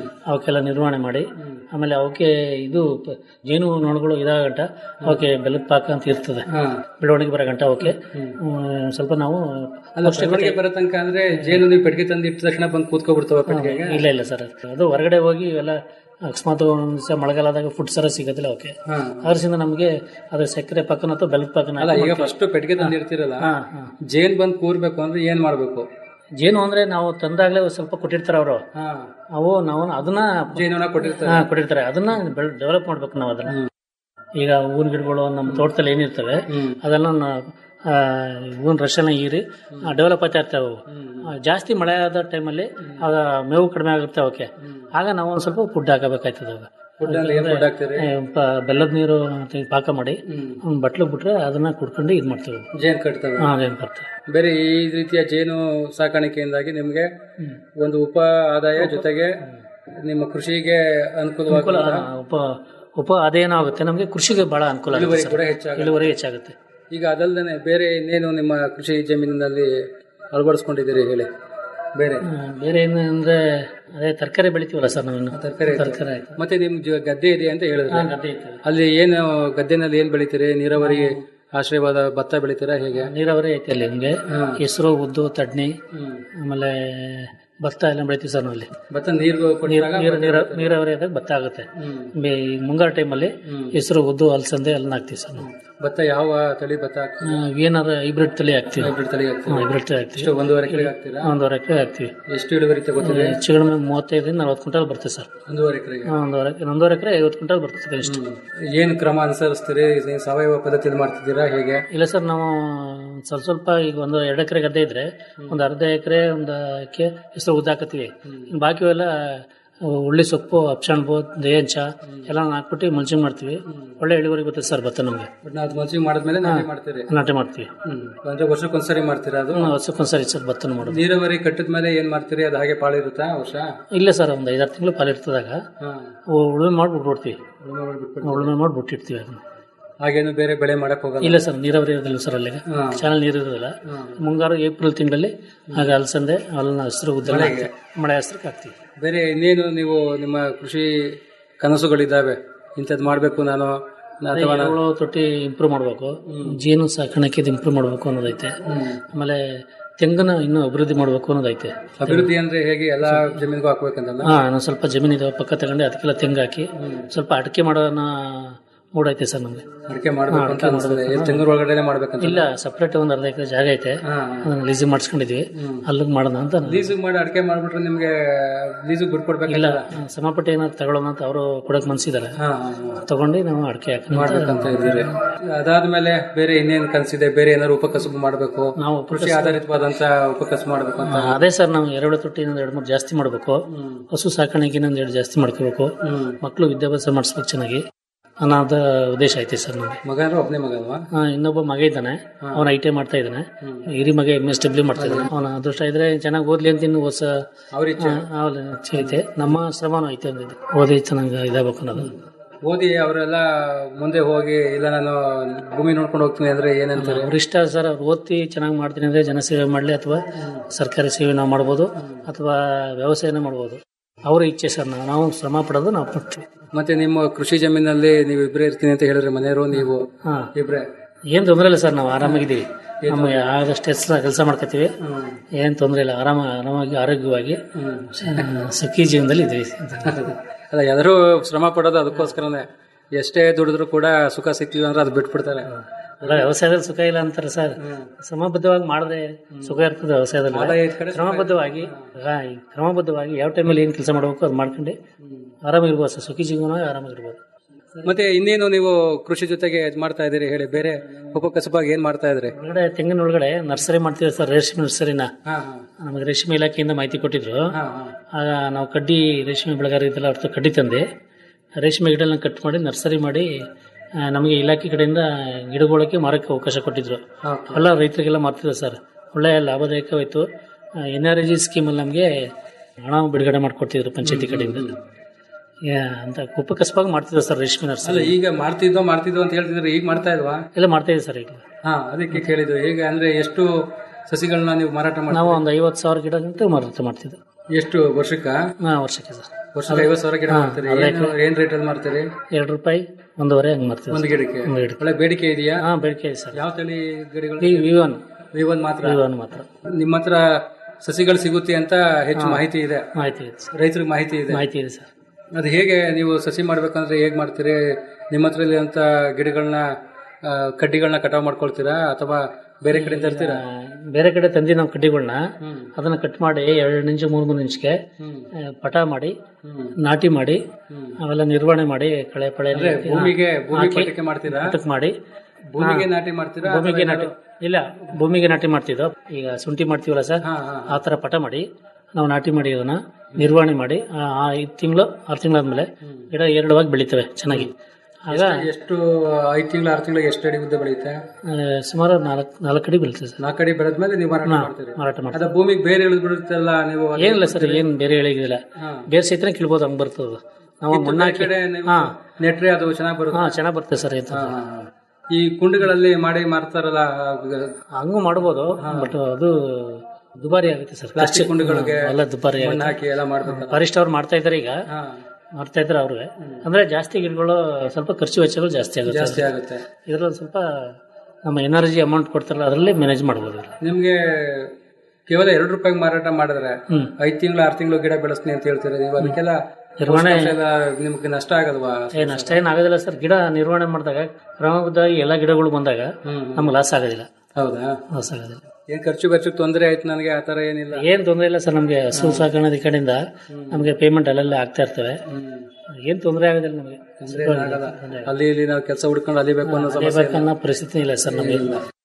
ಅವಕ್ಕೆಲ್ಲ ನಿರ್ವಹಣೆ ಮಾಡಿ ಆಮೇಲೆ ಅವಕ್ಕೆ ಇದು ಪ- ಜೇನು ನೊಣಗಳು ಇದಾಗಂಟ ಅವಕ್ಕೆ ಬೆಲ್ಲದ ಪಾಕ ಅಂತ ಇರ್ತದೆ ಬೆಳವಣಿಗೆ ಬರೋ ಗಂಟ ಅವಕ್ಕೆ ಹ್ಮ್, ಸ್ವಲ್ಪ ನಾವು ಅಲ್ಲ ಬೆಳವಣಿಗೆ ಬರೋ ತನಕ ಅಂದ್ರೆ ಜೇನು ನೀವು ಪೆಟ್ಟಿಗೆ ತಂದು ಇಟ್ಟ ತಕ್ಷಣ ಬಂದು ಕೂತ್ಕೊಬಿಡ್ತಾವ ಪೆಟ್ಟಿಗೆಗೆ ಇಲ್ಲ ಇಲ್ಲ ಸರ್ ಅದು ಹೊರಗಡೆ ಹೋಗಿ ಎಲ್ಲ ಅಕಸ್ಮಾತ್ ಒಂದ್ ದಿವಸ ಮಳೆಗಾಲದಾಗ ಫುಡ್ ಸರ ಸಿಗೋದಿಲ್ಲ ಅವಕ್ಕೆ ಹಾ. ಅದರಿಂದ ನಮಗೆ ಅದು ಸಕ್ಕರೆ ಪಾಕನ ಅಥವಾ ಬೆಲ್ಲದ ಪಾಕನ ಅಲ್ಲ ಹಾಕಿ ಈಗ ಮಾಡ್ತೀವಿ. ಫಸ್ಟ್ ಪೆಟ್ಟಿಗೆ ತಂದಿರ್ತೀರಲ್ಲ ಹಾ, ಹಾ. ಜೇನ್ ಬಂದು ಕೂರ್ಬೇಕು ಅಂದ್ರೆ ಏನ್ ಮಾಡ್ಬೇಕು ಜೇನು ಅಂದ್ರೆ ನಾವು ತಂದಾಗ್ಲೇ ಒಂದ್ ಸ್ವಲ್ಪ ಕೊಟ್ಟಿರ್ತಾರೆ ಅವರು ಹಾ ಅವು ನಾವು ಅದನ್ನ ಜೇನುನ ಕೊಟ್ಟಿರ್ತಾರೆ ಹಾ, ಕೊಟ್ಟಿರ್ತಾರೆ ಅದನ್ನ ಡೆವಲಪ್ ಮಾಡ್ಬೇಕು ನಾವು ಅದನ್ನ ಈಗ ಹೂವಿನ ಗಿಡಗಳು ನಮ್ಮ ತೋಟದಲ್ಲಿ ಏನಿರ್ತವೆ ಅದೆಲ್ಲ ನ- ಆ, ಹೂವಿನ ರಸನ ಹೀರಿ ಡೆವಲಪ್ ಆಗ್ತಾ ಇರ್ತವೆ ಅವು ಆ, ಜಾಸ್ತಿ ಮಳೆ ಆದ ಟೈಮಲ್ಲಿ ಆಗ ಮೇವು ಕಡಿಮೆ ಆಗುತ್ತೆ ಅವಕ್ಕೆ ಆಗ ನಾವು ಒಂದ್ ಸ್ವಲ್ಪ ಫುಡ್ ಹಾಕಬೇಕಾಯ್ತದೆ ಅವಾಗ ಫುಡ್ ಅಲ್ಲಿ ಏನ್ ಫುಡ್ ಹಾಕ್ತೀರಿ ಏ, ಪ- ಬೆಲ್ಲದ ನೀರು ಮತ್ತೆ ಪಾಕ ಮಾಡಿ ಒಂದು ಬಟ್ಲಿಗೆ ಬಿಟ್ರೆ ಅದನ್ನ ಕುಡ್ಕೊಂಡು ಇದು ಮಾಡ್ತೇವೆ ಜೇನ್ ಕಟ್ತವೆ ಹಾ ಅದೇನು ಬರ್ತದೆ ಬೇರೆ ಈ ರೀತಿಯ ಜೇನು ಸಾಕಾಣಿಕೆಯಿಂದಾಗಿ ನಿಮ್ಗೆ ಒಂದು ಉಪ ಆದಾಯ ಜೊತೆಗೆ ನಿಮ್ಮ ಕೃಷಿಗೆ ಅನುಕೂಲ ಅನುಕೂಲವಾಗುತ್ತದೆ ಉಪ ಉಪ ಅದೇನಾಗುತ್ತೆ ನಮಗೆ ಕೃಷಿಗೆ ಬಹಳ ಅನುಕೂಲ ಆಗುತ್ತೆ ಇಳುವರಿ ಸರ್. ಕೂಡ ಹೆಚ್ಚಾಗುತ್ತೆ. ಇಳುವರಿ ಹೆಚ್ಚಾಗುತ್ತೆ ಈಗ ಅದಲ್ದೇನೆ ಬೇರೆ ಇನ್ನೇನು ನಿಮ್ಮ ಕೃಷಿ ಜಮೀನಿನಲ್ಲಿ ಅಳವಡಿಸ್ಕೊಂಡಿದ್ದೀರಿ ಹೇಳಿ ಬೇರೆ ಹ್ಮ್, ಬೇರೆ ಏನು ಅಂದ್ರೆ ಅದೇ ತರಕಾರಿ ಬೆಳಿತೀವಲ್ಲ ಸರ್ ನಾವಿನ್ನು ತರಕಾರಿ ತರಕಾರಿ ಆಯ್ತು ಮತ್ತೆ ನಿಮ್ ಜ- ಗದ್ದೆ ಇದೆ ಅಂತ ಹಾ, ಹೇಳಿದ್ರೆ ಗದ್ದೆ ಐತೆ ಅಲ್ಲಿ ಏನು ಗದ್ದೆನಲ್ಲಿ ಏನ್ ಬೆಳಿತೀರಿ ನೀರಾವರಿ ಆಶ್ರಯವಾದ ಭತ್ತ ಬೆಳಿತೀರಾ ಹೇಗೆ ನೀರಾವರಿ ಐತೆ ಅಲ್ಲಿ ನಿಮಗೆ ಹೆಸರು ಉದ್ದು ತಡ್ನಿ ಆಮೇಲೆ ಭತ್ತ ಎಲ್ಲ ಬೆಳಿತೀವಿ ಸರ್ ನಾವಲ್ಲಿ ಭತ್ತ ನೀರು ನೀರು ಕೊಟ್ಟಾಗ ನೀರು ನೀರ ನೀರಾವರಿ ಆದಾಗ ಭತ್ತ ಆಗುತ್ತೆ ಬೇ- ಈ ಮುಂಗಾರು ಟೈಮಲ್ಲಿ ಹೆಸರು ಉದ್ದು ಅಲಸಂದೆ ಎಲ್ಲ ಹಾಕ್ತೀವಿ ಸರ್ ನಾವು ಭತ್ತ ಯಾವ ತಳಿ ಭತ್ತ ಹಾಕ್ತೀರಿ? ಏನಾದ್ರು ಹೈಬ್ರಿಡ್ ತಳಿ ಹಾಕ್ತೀವಿ ಹೈಬ್ರಿಡ್ ತಳಿ ಹಾಕ್ತೀರಾ? ಹೈಬ್ರಿಡ್ ತಳಿ ಹಾಕ್ತೀವಿ ಎಷ್ಟು ಒಂದೂವರೆ ಎಕರೆ ಹಾಕ್ತೀರಾ ಒಂದೂವರೆ ಎಕರೆ ಹಾಕ್ತೀವಿ ಎಷ್ಟು ಇಳುವರಿ ತಗೋತೀರಿ ಹೆಚ್ಚು ಕಡಿಮೆ ಮೂವತ್ತೈದರಿಂದ ನಲವತ್ತು ಕ್ವಿಂಟಲ್ ಬರ್ತದೆ ಸರ್ ಒಂದೂವರೆ ಎಕರೆಗೆ ಒಂದೂವರೆ ಒಂದೂವರೆ ಎಕರೆ ಐವತ್ತು ಕ್ವಿಂಟಲ್ ಬರ್ತದೆ ಕನಿಷ್ಠ ಏನ್ ಕ್ರಮ ಅನುಸರಿಸ್ತೀರಿ ಏನ್ ಸಾವಯವ ಪದ್ಧತಿಯಲ್ಲಿ ಮಾಡ್ತಿದ್ದೀರಾ ಹೇಗೆ ಇಲ್ಲ ಸರ್ ನಾವು ಸ್ವಲ್ಪ ಸ್ವಲ್ಪ ಈಗ ಒಂದು ಎರಡು ಎಕರೆ ಗದ್ದೆ ಇದ್ರೆ ಒಂದು ಅರ್ಧ ಎಕರೆ ಒಂದು ಎಕ್ಕೆ ಹೆಸರು ಉದ್ದ ಹಾಕತ್ತೀವಿ ಇನ್ನು ಬಾಕಿ ಎಲ್ಲ ಉಳ್ಳಿ ಸೊಪ್ಪು ಅಪ್ಸಣ್ಬು ದೇಂಚ ಎಲ್ಲ ಹಾಕ್ಬಿಟ್ಟು ಮಲ್ಚಿಂಗ್ ಮಾಡ್ತೀವಿ ಒಳ್ಳೆ ಇಳುವರಿ ಬರ್ತದೆ ಸರ್ ಭತ್ತ ನಮಗೆ ನಾವು ಮಲ್ಚಿಂಗ್ ಮಾಡಿದ್ಮೇಲೆ ನಾಟಿ ಮಾಡ್ತೀರಿ ನಾಟಿ ಮಾಡ್ತೀವಿ ಅಂದ್ರೆ ವರ್ಷಕ್ಕೊಂದ್ಸರಿ ಮಾಡ್ತೀರಾ ಅದು ಹ್ಮ್, ವರ್ಷಕ್ಕೊಂದ್ಸರಿ ಸರ್ ಭತ್ತನ ಮಾಡೋದು ನೀರಾವರಿ ಕಟ್ಟಿದ ಮೇಲೆ ಏನ್ ಮಾಡ್ತೀರಿ ಅದು ಹಾಗೆ ಪಾಳಿರುತ್ತಾ ವರ್ಷ ಇಲ್ಲ ಸರ್ ಒಂದು ಐದಾರು ತಿಂಗಳು ಪಾಲಿರ್ತದಾಗ ಹಾ. ಉಳುಮೆ ಮಾಡಿ ಬಿಟ್ಬಿಡ್ತೀವಿ ಉಳುಮೆ ಮಾಡಿ ಬಿಟ್ಬಿಡ್ತೀರಿ. ಉಳುಮೆ ಮಾಡಿ ಬಿಟ್ಟಿರ್ತೀವಿ ಅದನ್ನ ಹಾಗೇನು ಬೇರೆ ಬೆಳೆ ಮಾಡಕ್ ಹೋಗಲ್ಲ ಇಲ್ಲ ಸರ್ ನೀರಾವರಿ ಇರೋದಿಲ್ಲ ಸರ್ ಅಲ್ಲಿಗೆ ಹಾ. ಚಾನಲ್ ನೀರು ಇರೋದಿಲ್ಲ ಮುಂಗಾರು ಏಪ್ರಿಲ್ ತಿಂಗಳಲ್ಲಿ ಆಗ ಅಲಸಂದೆ ಅಲ್ಲ ಹಸಿರು ಉದ್ದ ಮಳೆಗೆ. ಮಳೆ ಹಸ್ರಕ್ಕೆ ಹಾಕ್ತೀವಿ ಬೇರೆ ಇನ್ನೇನು ನೀವು ನಿಮ್ಮ ಕೃಷಿ ಕನಸುಗಳಿದ್ದಾವೆ ಇಂಥದ್ದು ಮಾಡಬೇಕು ನಾನು ನಾ- ಅಥವಾ ನಾ- ಎರೆಹುಳು ತೊಟ್ಟಿ ಇಂಪ್ರೂವ್ ಮಾಡಬೇಕು ಜೇನು ಸಾಕಾಣಿಕೆ ಇಂಪ್ರೂವ್ ಮಾಡಬೇಕು ಅನ್ನೋದೈತೆ ಆಮೇಲೆ ತೆಂಗನ್ನ ಇನ್ನೂ ಅಭಿವೃದ್ಧಿ ಮಾಡಬೇಕು ಅನ್ನೋದೈತೆ ಅಭಿವೃದ್ಧಿ ಅಂದ್ರೆ ಹೇಗೆ ಎಲ್ಲಾ ಜಮೀನಿಗೂ ಹಾಕ್ಬೇಕಂತ ಹಾ ನಾನು ಸ್ವಲ್ಪ ಜಮೀನು ಇದಾವೆ ಪಕ್ಕ ತಗೊಂಡು ಅದಕ್ಕೆಲ್ಲ ತೆಂಗು ಹಾಕಿ ಸ್ವಲ್ಪ ಅಡಿಕೆ ಮಾಡೋಣ ಮೂಡೈತೆ ಸರ್ ನಮಗೆ ಅಡಿಕೆ ಮಾಡ್ಬೇಕು ಅಂತ ಅನ್ಸ್ತದೆ ಎಲ್ಲಿ ತೆಂಗೂರ್ ಒಳಗಡೆ ಮಾಡ್ಬೇಕಂತ ಇಲ್ಲ ಸಪ್ರೇಟ್ ಒಂದು ಅರ್ಧ ಎಕರೆ ಜಾಗ ಐತೆ ಅದನ್ನ ಲೀಸಿಂಗ್ ಮಾಡಿಸ್ಕೊಂಡಿದ್ವಿ ಅಲ್ಲಿಗೆ ಮಾಡೋಣ ಅಂತ ನಾನು- ಲೀಸಿಗೆ ಮಾಡಿ ಅಡಿಕೆ ಮಾಡ್ಬಿಟ್ರೆ ನಿಮ್ಗೆ ಲೀಸಿಗೆ ಬಿಟ್ಕೊಡ್ಬೇಕಿಲ್ಲ ಇಲ್ಲ ಸಮಪಟ್ಟ ಏನಾದ್ರು ತಗೊಳ್ಳೋಣ ಅಂತ ಅವರು ಕೊಡಕ್ ಮನ್ಸಿದ್ದಾರೆ ತಗೊಂಡು ನಾವು ಅಡಿಕೆ ಹಾಕಿ ಮಾಡ್ಬೇಕಂತ ಇದ್ದೀರಿ ಅದಾದ್ಮೇಲೆ ಬೇರೆ ಇನ್ನೇನ್ ಕನ್ಸಿದೆ ಬೇರೆ ಏನಾದ್ರು ಉಪಕಸಬು ಮಾಡ್ಬೇಕು ನಾವು ಕೃಷಿ ಆಧಾರಿತವಾದಂತ ಉಪಕಸಬು ಮಾಡ್ಬೇಕು ಅಂತ ಅದೇ ಸರ್ ನಾವು ಎರಡು ತೊಟ್ಟಿ ಇನ್ನೊಂದು ಎರಡು ಮೂರು ಜಾಸ್ತಿ ಮಾಡಬೇಕು ಹಸು ಸಾಕಾಣಿಕೆ ಇನ್ನೊಂದು ಎರಡು ಜಾಸ್ತಿ ಮಾಡ್ಕೋಬೇಕು ಮಕ್ಕಳು ವಿದ್ಯಾಭ್ಯಾಸ ಮಾಡಿಸ್ಬೇಕು ಚೆನ್ನಾಗಿ ಅನ್ನೋದ ಉದ್ದೇಶ ಐತೆ ಸರ್ ನಮಗೆ ಮಗ ಅಂದ್ರೆ ಒಬ್ಬನೇ ಮಗ ಅಲ್ವಾ ಆ, ಇನ್ನೊಬ್ಬ ಮಗ ಇದ್ದಾನೆ ಅವನ ಐ ಟಿ ಮಾಡ್ತಾ ಇದ್ದಾನೆ ಹಿರಿ ಮಗ ಎಮ್ ಎಸ್ ಡಬ್ಲ್ಯೂ ಮಾಡ್ತಾ ಇದ್ದಾನೆ ಅವನ ಅದೃಷ್ಟ ಇದ್ರೆ ಚೆನ್ನಾಗಿ ಓದ್ಲಿ ಅಂತ ಇನ್ನು ಹೊಸ ಅವ್ರ ಇಚ್ಛೆ ಆ, ಅವ್ರ ಇಚ್ಛೆ ಐತೆ ನಮ್ಮ ಶ್ರಮನೂ ಐತೆ ಒಂದು ಇದು. ಓದಿ ಚೆನ್ನಾಗಿ ಇದಾಗಬೇಕು ಅನ್ನೋದು ಓದಿ ಅವರೆಲ್ಲ ಮುಂದೆ ಹೋಗಿ ಇಲ್ಲ ನಾನು ಭೂಮಿ ನೋಡ್ಕೊಂಡು ಹೋಗ್ತೀನಿ ಅಂದ್ರೆ ಏನಂತಾರೆ ಅವ್ರ ಇಷ್ಟ ಸರ್ ಅವ್ರು ಓದ್ತಿ ಚೆನ್ನಾಗಿ ಮಾಡ್ತೀನಿ ಅಂದ್ರೆ ಜನಸೇವೆ ಮಾಡಲಿ ಅಥವಾ ಸರ್ಕಾರಿ ಸೇವೆ ನಾವು ಮಾಡ್ಬೋದು ಅಥವಾ ವ್ಯವಸಾಯನ ಮಾಡ್ಬೋದು ಅವ್ರ ಇಚ್ಛೆ ಸರ್ ನಾವು ನಾವು ಶ್ರಮ ಪಡೋದು ನಾವು ಪಡ್ತೀವಿ ಮತ್ತೆ ನಿಮ್ಮ ಕೃಷಿ ಜಮೀನಲ್ಲಿ ನೀವು ಇಬ್ಬರೇ ಇರ್ತೀನಿ ಅಂತ ಹೇಳಿದ್ರೆ ಮನೆಯವರು ನೀವು ಹಾ ಇಬ್ರೇ ಏನ್ ತೊಂದರೆ ಇಲ್ಲ ಸರ್ ನಾವು ಆರಾಮಾಗಿದ್ದೀವಿ ನಮಗೆ ಆದಷ್ಟು ಹೆಸರು ಕೆಲಸ ಮಾಡ್ಕೋತೀವಿ ಏನ್ ತೊಂದರೆ ಇಲ್ಲ ಆರಾಮ ಆರಾಮಾಗಿ ಆರೋಗ್ಯವಾಗಿ ಆ, ಸುಖಿ ಜೀವನದಲ್ಲಿ ಇದ್ದೀವಿ ಅಲ್ಲ ಎಲ್ಲರೂ ಶ್ರಮ ಪಡೋದು ಅದಕ್ಕೋಸ್ಕರನೇ ಎಷ್ಟೇ ದುಡಿದ್ರು ಕೂಡ ಸುಖ ಸಿಕ್ತಿದೆ ಅಂದ್ರೆ ಅದು ಬಿಟ್ಬಿಡ್ತಾರೆ ಎಲ್ಲ ವ್ಯವಸಾಯದಲ್ಲಿ ಸುಖ ಇಲ್ಲ ಅಂತಾರೆ ಸರ್ ಶ್ರಮಬದ್ಧವಾಗಿ ಮಾಡಿದ್ರೆ ಸುಖ ಇರ್ತದೆ ವ್ಯವಸಾಯದಲ್ಲಿ ಆದಾಯ ಇದ್ ಕಡೆ ಕ್ರಮಬದ್ಧವಾಗಿ ಆ, ಈ ಕ್ರಮಬದ್ಧವಾಗಿ ಯಾವ ಟೈಮಲ್ಲಿ ಏನ್ ಕೆಲಸ ಮಾಡ್ಬೇಕು ಅದು ಮಾಡ್ಕೊಂಡು ಆರಾಮಾಗಿರ್ಬೋದು ಸರ್ ಸುಖಿ ಜೀವನ ಆರಾಮಾಗಿರ್ಬೋದು ಮತ್ತೆ ಇನ್ನೇನು ನೀವು ಕೃಷಿ ಜೊತೆಗೆ ಇದ್ ಮಾಡ್ತಾ ಇದ್ದೀರಿ ಹೇಳಿ ಬೇರೆ ಉಪಕಸಬಾಗಿ ಏನ್ ಮಾಡ್ತಾ ಇದ್ರಿ ಒಳಗಡೆ ತೆಂಗಿನ ಒಳಗಡೆ ನರ್ಸರಿ ಮಾಡ್ತೀವಿ ಸರ್ ರೇಷ್ಮೆ ನರ್ಸರಿನ ಹಾ ನಮಗೆ ರೇಷ್ಮೆ ಇಲಾಖೆಯಿಂದ ಮಾಹಿತಿ ಕೊಟ್ಟಿದ್ರು ಹಾ ಆಗ ನಾವು ಕಡ್ಡಿ ರೇಷ್ಮೆ ಬೆಳೆಗಾರ ಇದ್ದಲ್ಲ ಅವ್ರ ಹತ್ರ ಕಡ್ಡಿ ತಂದೆ ರೇಷ್ಮೆ ಗಿಡನ ಕಟ್ ಮಾಡಿ ನರ್ಸರಿ ಮಾಡಿ ಆ, ನಮಗೆ ಇಲಾಖೆ ಕಡೆಯಿಂದ ಗಿಡಗಳಕ್ಕೆ ಮಾರಕ್ಕೆ ಅವಕಾಶ ಕೊಟ್ಟಿದ್ರು Okay. ಎಲ್ಲ ರೈತರಿಗೆಲ್ಲ ಮಾರ್ತಿದ್ರು ಸರ್ ಒಳ್ಳೆ ಲಾಭದಾಯಕವಾಯಿತು ಎನ್ ಆರ್ ಜಿ ಸ್ಕೀಮಲ್ಲಿ ನಮಗೆ ಹಣ ಬಿಡುಗಡೆ ಮಾಡಿಕೊಡ್ತಿದ್ರು ಪಂಚಾಯತಿ ಕಡೆಯಿಂದ ಯಾ, ಅಂತ ಉಪಕಸವಾಗಿ ಮಾಡ್ತಿದ್ರು ಸರ್ ರೇಷ್ಮೆ ಅಲ್ಲ ನರ್ಸರಿ ಈಗ ಮಾಡ್ತಿದ್ದೋ ಮಾಡ್ತಿದ್ದೋ ಅಂತ ಹೇಳ್ತಿದ್ರೆ ಈಗ ಮಾಡ್ತಾ ಇಲ್ವಾ ಎಲ್ಲ ಮಾಡ್ತಾ ಇದ್ದೀವಿ ಸರ್ ಈಗ ಹಾ ಅದಕ್ಕೆ ಕೇಳಿದ್ದು ಈಗ ಅಂದ್ರೆ ಎಷ್ಟು ಸಸಿಗಳನ್ನ ನೀವು ಮಾರಾಟ ಮಾಡಿ ನಾವು ಒಂದು ಐವತ್ತು ಸಾವಿರ ಗಿಡ ಗಂಟೆ ಮಾರಾಟ ಮಾಡ್ತಿದ್ವಿ ಎಷ್ಟು ವರ್ಷಕ್ಕ ಹಾಂ ವರ್ಷಕ್ಕೆ ಸರ್ ವರ್ಷಕ್ಕೆ ಐವತ್ತು ಸಾವಿರ ಗಿಡ ಹಾ, ಮಾಡ್ತೀರಿ ಅಲ್ಲೇ ಏನು ಏನ್ ರೇಟ್ ಅಲ್ಲಿ ಮಾಡ್ತೀರಿ ಎರಡು ರೂಪಾಯಿ ಒಂದೂವರೆ ಹಂಗೆ ಮಾಡ್ತೀವಿ ಒಂದು ಗಿಡಕ್ಕೆ ಒಂದು ಗಿಡಕ್ಕೆ ಒಳ್ಳೆ ಬೇಡಿಕೆ ಇದೆಯಾ ಹಾ ಬೇಡಿಕೆ ಇದೆ ಸರ್ ಯಾವ ತಳಿ ಗಿಡಗಳು V V one V one ಮಾತ್ರ ವಿ ಒನ್ ಮಾತ್ರ ನಿಮ್ಮ ಹತ್ರ ಸಸಿಗಳು ಸಿಗುತ್ತೆ ಅಂತ ಹೆಚ್ಚು ಹಾ. ಮಾಹಿತಿ ಇದೆ ಮಾಹಿತಿ ಇದೆ ಸರ್ ರೈತರಿಗೆ ಮಾಹಿತಿ ಇದೆ ಮಾಹಿತಿ ಇದೆ ಸರ್ ಅದು ಹೇಗೆ ನೀವು ಸಸಿ ಮಾಡ್ಬೇಕಂದ್ರೆ ಹೇಗ್ ಮಾಡ್ತೀರಿ ನಿಮ್ಮ ಹತ್ರ ಇರುವಂತ ಗಿಡಗಳನ್ನ ಆ, ಕಡ್ಡಿಗಳನ್ನ ಕಟಾವ್ ಮಾಡ್ಕೊಳ್ತೀರಾ ಅಥವಾ ಬೇರೆ ಕಡೆ ತರ್ತೀರಾ ಬೇರೆ ಕಡೆ ತಂದಿ ನಾವು ಕಡ್ಡಿಗಳನ್ನ ಅದನ್ನ ಕಟ್ ಮಾಡಿ ಎರಡು ಇಂಚು ಮೂರು ಮೂರು ಇಂಚ್ಗೆ ಆ, ಪಟ ಮಾಡಿ ನಾಟಿ ಮಾಡಿ ಅವೆಲ್ಲ ನಿರ್ವಹಣೆ ಮಾಡಿ ಕಳೆ ಪಳೆ ಅಂದ್ರೆ ಹಾಕಿ- ಭೂಮಿಗೆ ಭೂಮಿ ಹಾಕಿ ಪಟಕೆ ಮಾಡ್ತೀರಾ ಪಟಕ್ ಮಾಡಿ ಭೂಮಿಗೆ ಹಾ. ನಾಟಿ ಮಾಡ್ತೀರಾ ಭೂಮಿಗೆ ಅಥವಾ ನಾಟಿ ಇಲ್ಲ ಭೂಮಿಗೆ ನಾಟಿ ಮಾಡ್ತಿದ್ದೋ ಈಗ ಶುಂಠಿ ಮಾಡ್ತೀವಲ್ಲ ಸರ್ ಆ ತರ ಪಟ ಮಾಡಿ ನಾವು ನಾಟಿ ಮಾಡಿ ಅದನ್ನ ನಿರ್ವಹಣೆ ಮಾಡಿ ಆ- ಆ ಐದು ತಿಂಗಳು ಆರು ತಿಂಗಳಾದ್ಮೇಲೆ ಗಿಡ ಎರಡವಾಗಿ ಬೆಳಿತವೆ ಚೆನ್ನಾಗಿ ಆಗ ಎಷ್ಟು- ಎಷ್ಟು ಐದು ತಿಂಗಳು ಆರು ತಿಂಗಳಿಗೆ ಎಷ್ಟು ಅಡಿ ಉದ್ದ ಬೆಳೆಯುತ್ತೆ ಆ, ಸುಮಾರು ನಾಲ್ಕು ನಾಲ್ಕು ಅಡಿ ಬೆಳಿತದೆ ಸರ್ ನಾಲ್ಕು ಅಡಿ ಬೆಳೆದ್ಮೇಲೆ ನೀವು ಮಾರಾಟ ಹಾ, ಮಾಡ್ತೀರಿ ಮಾರಾಟ ಮಾಡ್ತೀವಿ ಅದ ಭೂಮಿಗೆ ಬೇರೆ ಇಳಿದು ಬಿಡುತ್ತಲ್ಲ ನೀವು ಅದನ್ನ ಏನಿಲ್ಲ ಸರ್ ಏನ್ ಬೇರೆ ಹೇಳಿದಿಲ್ಲ ಹಾ. ಬೇರೆ ಸಹಿತ ಕೀಳ್ಬೋದು ಹಂಗ್ ಬರ್ತದ ನಾವು ಕಿತ್ತು ಮಣ್ಣಾಕಿ ಬೇರೆ ಕಡೆ ನೀವು ಹಾ ನೆಟ್ರೆ ಅದು ಚೆನ್ನಾಗಿ ಬರುತ್ತೆ ಹಾ ಚೆನ್ನಾಗ್ ಬರ್ತದೆ ಸರ್ ಇದು ಹಾ, ಹಾ, ಹಾ. ಈ ಕುಂಡಗಳಲ್ಲಿ ಮಾಡಿ ಮಾರ್ತಾರಲ್ಲ ಹಂಗೂ ಮಾಡ್ಬೋದು ಬಟ್ ಅದು ದುಬಾರಿ ಆಗುತ್ತೆ ಸರ್ ಪ್ಲಾಸ್ಟಿಕ್ ಖರ್ಚು. ಕುಂಡಗಳಿಗೆ ಹಾ, ಎಲ್ಲ ದುಬಾರಿ ಮಣ್ಣು ಆಗುತ್ತೆ ಹಾಕಿ ಎಲ್ಲ ಮಾಡ್ಬೇಕಲ್ಲ ಫಾರೆಸ್ಟ್ ಅವ್ರು ಮಾಡ್ತಾ ಇದಾರೆ ಈಗ ಮಾಡ್ತಾ ಇದ್ದಾರೆ ಅವ್ರಿಗೆ ಅಂದ್ರೆ ಜಾಸ್ತಿ ಗಿಡಗಳು ಸ್ವಲ್ಪ ಖರ್ಚು ವೆಚ್ಚಗಳು ಜಾಸ್ತಿ ಆಗುತ್ತೆ ಜಾಸ್ತಿ ಆಗುತ್ತೆ ಇದ್ರಲ್ಲಿ ಸ್ವಲ್ಪ ನಮ್ಮ ಎನರ್ಜಿ ಅಮೌಂಟ್ ಕೊಡ್ತಾರಲ್ಲ ಅದರಲ್ಲೇ ಮ್ಯಾನೇಜ್ ಮಾಡ್ಬೋದು ನಿಮ್ಗೆ ಕೇವಲ ಎರಡು ರೂಪಾಯಿಗೆ ಮಾರಾಟ ಮಾಡಿದ್ರೆ ಹ್ಮ್. ಐದ್ ತಿಂಗಳು ಆರು ತಿಂಗಳು ಗಿಡ ಬೆಳೆಸ್ತೀನಿ ಅಂತ ಹೇಳ್ತೀರಿ ನೀವು ಅದಕ್ಕೆಲ್ಲ ನಿರ್ವಹಣೆ- ಪೋಷಕಾಂಶ ಎಲ್ಲ ನಿಮ್ಗೆ ನಷ್ಟ ಆಗಲ್ವಾ ಏನ್ ಅಷ್ಟ ಏನ್ ಆಗೋದಿಲ್ಲ ಸರ್ ಗಿಡ ನಿರ್ವಹಣೆ ಮಾಡಿದಾಗ ಕ್ರಮಬದ್ಧವಾಗಿ ಎಲ್ಲ ಗಿಡಗಳು ಬಂದಾಗ ನಮ್ಗೆ ಲಾಸ್ ಆಗೋದಿಲ್ಲ ಹೌದಾ ಲಾಸ್ ಆಗೋದಿಲ್ಲ ಏನ್ ಖರ್ಚು ಖರ್ಚು ತೊಂದರೆ ಆಯ್ತು ನನಗೆ ಆತರ ಏನಿಲ್ಲ ಏನ್ ತೊಂದರೆ ಇಲ್ಲ ಸರ್ ನಮ್ಗೆ ಹಸು ಸಾಕಾಣೆ ಕಡೆಯಿಂದ ನಮ್ಗೆ ಪೇಮೆಂಟ್ ಅಲ್ಲೆಲ್ಲ ಆಗ್ತಾ ಇರ್ತವೆ ಏನ್ ತೊಂದರೆ ಆಗೋದಿಲ್ಲ ನಮಗೆ ತೊಂದ್ರೆ ಏನಾಗಲ್ಲ. ಅಲ್ಲಿ ಇಲ್ಲಿ ನಾವು ಕೆಲಸ ಹುಡ್ಕೊಂಡು ಅಲಿಬೇಕು ಅನ್ನೋ ಸಮಸ್ಯೆ ಇಲ್ಲ. ಅನ್ನೋ ಪರಿಸ್ಥಿತಿ ಇಲ್ಲ ಸರ್ ನಮಗೆ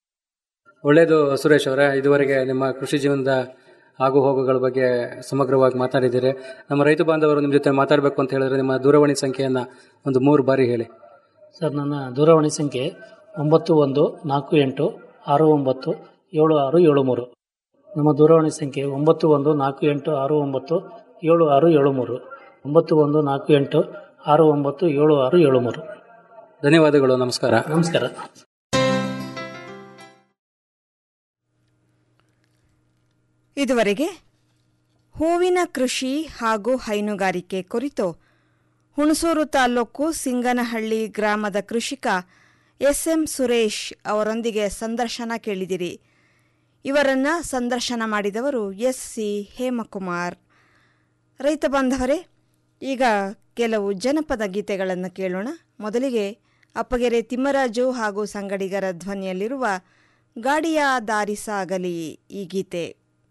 ಒಳ್ಳೇದು ಸುರೇಶ್ ಅವರೇ ಇದುವರೆಗೆ ನಿಮ್ಮ ಕೃಷಿ ಜೀವನದ ಆಗು ಹೋಗುಗಳ ಬಗ್ಗೆ ಸಮಗ್ರವಾಗಿ ಮಾತಾಡಿದ್ದೀರಿ ನಮ್ಮ ರೈತ ಬಾಂಧವರು ನಿಮ್ಮ ಜೊತೆ ಮಾತಾಡಬೇಕು ಅಂತ ಹೇಳಿದ್ರೆ ನಿಮ್ಮ ದೂರವಾಣಿ ಸಂಖ್ಯೆಯನ್ನ ಒಂದು ಮೂರು ಬಾರಿ ಹೇಳಿ ಸರ್ ನನ್ನ ದೂರವಾಣಿ ಸಂಖ್ಯೆ ಒಂಬತ್ತು ಒಂದು ನಾಲ್ಕು ಎಂಟು ಆರು ಒಂಬತ್ತು ಏಳು ಆರು ಏಳು ಮೂರು ನಮ್ಮ ದೂರವಾಣಿ ಸಂಖ್ಯೆ ಒಂಬತ್ತು ಒಂದು ನಾಲ್ಕು ಎಂಟು ಆರು ಒಂಬತ್ತು ಏಳು ಆರು ಏಳು ಮೂರು ಒಂಬತ್ತು ಒಂದು ನಾಲ್ಕು ಎಂಟು ಆರು ಒಂಬತ್ತು ಏಳು ಆರು ಏಳು ಮೂರು ಧನ್ಯವಾದಗಳು ನಮಸ್ಕಾರ ನಮಸ್ಕಾರ ಇದುವರೆಗೆ ಹೂವಿನ ಕೃಷಿ ಹಾಗೂ ಹೈನುಗಾರಿಕೆ ಕುರಿತು ಹುಣಸೂರು ತಾಲೂಕು ಸಿಂಗನಹಳ್ಳಿ ಗ್ರಾಮದ ಕೃಷಿಕ ಎಸ್ಎಂ ಸುರೇಶ್ ಅವರೊಂದಿಗೆ ಸಂದರ್ಶನ ಕೇಳಿದಿರಿ ಇವರನ್ನ ಸಂದರ್ಶನ ಮಾಡಿದವರು ಎಸ್ ಸಿ ಹೇಮಕುಮಾರ್ ರೈತ ಬಾಂಧವರೇ ಈಗ ಕೆಲವು ಜನಪದ ಗೀತೆಗಳನ್ನು ಕೇಳೋಣ ಮೊದಲಿಗೆ ಅಪ್ಪಗೆರೆ ತಿಮ್ಮರಾಜು ಹಾಗೂ ಸಂಗಡಿಗರ ಧ್ವನಿಯಲ್ಲಿರುವ ಗಾಡಿಯ ದಾರಿ ಸಾಗಲಿ ಈ ಗೀತೆ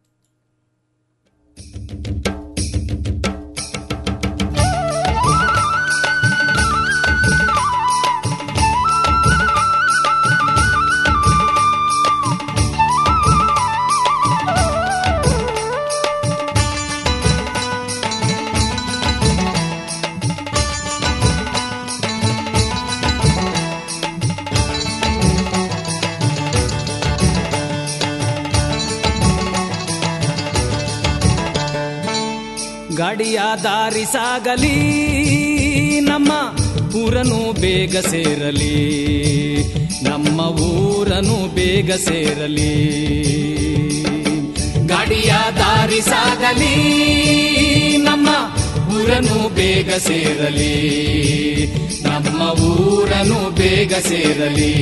ಗಾಡಿಯ ದಾರಿ ಸಾಗಲಿ ನಮ್ಮ ಊರನು ಬೇಗ ಸೇರಲಿ ನಮ್ಮ ಊರನು ಬೇಗ ಸೇರಲಿ ಗಾಡಿಯ ದಾರಿ ಸಾಗಲಿ ನಮ್ಮ ಊರನು ಬೇಗ ಸೇರಲಿ ನಮ್ಮ ಊರನು ಬೇಗ ಸೇರಲಿ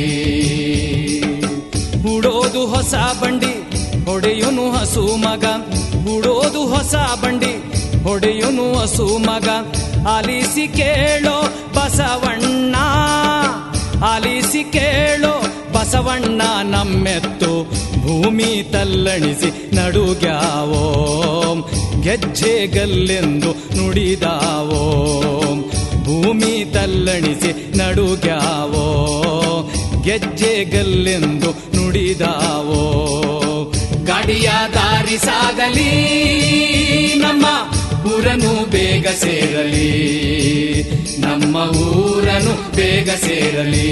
ಹೂಡೋದು ಹೊಸ ಬಂಡಿ ಹೊಡೆಯುನು ಹಸು ಮಗ ಹೂಡೋದು ಹೊಸ ಬಂಡಿ ಹೊಡೆಯುನು ಹಸು ಮಗ ಆಲಿಸಿ ಕೇಳೋ ಬಸವಣ್ಣ ಆಲಿಸಿ ಕೇಳೋ ಬಸವಣ್ಣ ನಮ್ಮೆತ್ತು ಭೂಮಿ ತಲ್ಲಣಿಸಿ ನಡುಗ್ಯಾವೋ ಗೆಜ್ಜೆಗಲ್ಲೆಂದು ನುಡಿದಾವೋ ಭೂಮಿ ತಲ್ಲಣಿಸಿ ನಡುಗ್ಯಾವೋ ಗೆಜ್ಜೆಗಲ್ಲೆಂದು ನುಡಿದಾವೋ ಗಾಡಿಯ ದಾರಿ ಸಾಗಲಿ ನಮ್ಮ ಊರನು ಬೇಗ ಸೇರಲಿ ನಮ್ಮ ಊರನು ಬೇಗ ಸೇರಲಿ